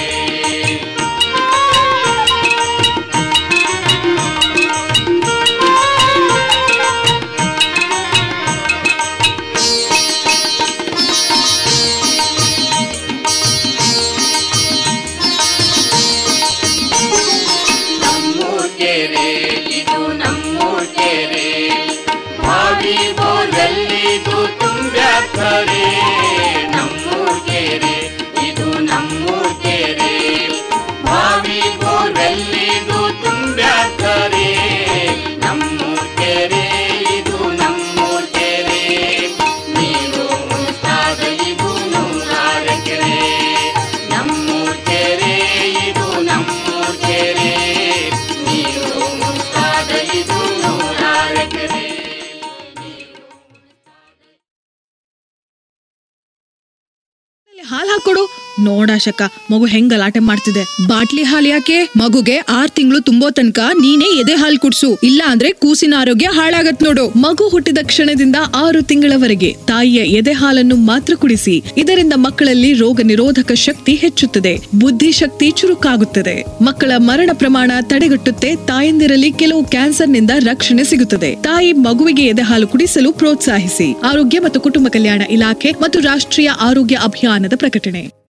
ನಮ್ಮೂರ್ ಕೆರೆ ಇದು ನಮ್ಮೂರ್ ಕೆರೆ ಬಾವಿ ಬೋರ್ವೆಲ್ಲಿದು ತುಂಬ್ಯಾಕರೆ ನಮ್ಮೂರ್ ಕೆರೆ ಇದು ನಮ್ಮೂರ್ ಕೆರೆ ಬಾವಿ ಬೋರ್ವೆಲ್ಲಿದು ತುಂಬ್ಯಾಕರೆ ನಮ್ಮೂರ್ ಕೆರೆ ಇದು ನಮ್ಮೂರ್ ಕೆರೆ ನೀರು ಉಳಿಸ್ದಾಗ ಇದು ನೂರಾರು ಎಕರೆ ನಮ್ಮೂರ್ ಕೆರೆ ಇದು ನಮ್ಮೂರ್ ಕೆರೆ ನೀರು ಉಳಿಸ್ದಾಗ ಇದು ನೂರಾರು ಎಕರೆ ಹಾಲ್ ಹಾಕೊಡು ನೋಡಾಶಕ ಮಗು ಹೆಂಗ್ ಗಲಾಟೆ ಮಾಡ್ತಿದೆ ಬಾಟ್ಲಿ ಹಾಲ್ ಯಾಕೆ ಮಗುಗೆ ಆರ್ ತಿಂಗಳು ತುಂಬೋ ತನಕ ನೀನೇ ಎದೆ ಹಾಲ್ ಕುಡ್ಸು ಇಲ್ಲ ಅಂದ್ರೆ ಕೂಸಿನ ಆರೋಗ್ಯ ಹಾಳಾಗತ್ ನೋಡು ಮಗು ಹುಟ್ಟಿದ ಕ್ಷಣದಿಂದ ಆರು ತಿಂಗಳವರೆಗೆ ತಾಯಿಯ ಎದೆ ಹಾಲನ್ನು ಮಾತ್ರ ಕುಡಿಸಿ ಇದರಿಂದ ಮಕ್ಕಳಲ್ಲಿ ರೋಗ ನಿರೋಧಕ ಶಕ್ತಿ ಹೆಚ್ಚುತ್ತದೆ ಬುದ್ಧಿಶಕ್ತಿ ಚುರುಕಾಗುತ್ತದೆ ಮಕ್ಕಳ ಮರಣ ಪ್ರಮಾಣ ತಡೆಗಟ್ಟುತ್ತೆ ತಾಯಂದಿರಲ್ಲಿ ಕೆಲವು ಕ್ಯಾನ್ಸರ್ನಿಂದ ರಕ್ಷಣೆ ಸಿಗುತ್ತದೆ ತಾಯಿ ಮಗುವಿಗೆ ಎದೆ ಹಾಲು ಕುಡಿಸಲು ಪ್ರೋತ್ಸಾಹಿಸಿ ಆರೋಗ್ಯ ಮತ್ತು ಕುಟುಂಬ ಕಲ್ಯಾಣ ಇಲಾಖೆ ಮತ್ತು ರಾಷ್ಟ್ರೀಯ ಆರೋಗ್ಯ ಅಭಿಯಾನದ ಪ್ರಕಟಣೆ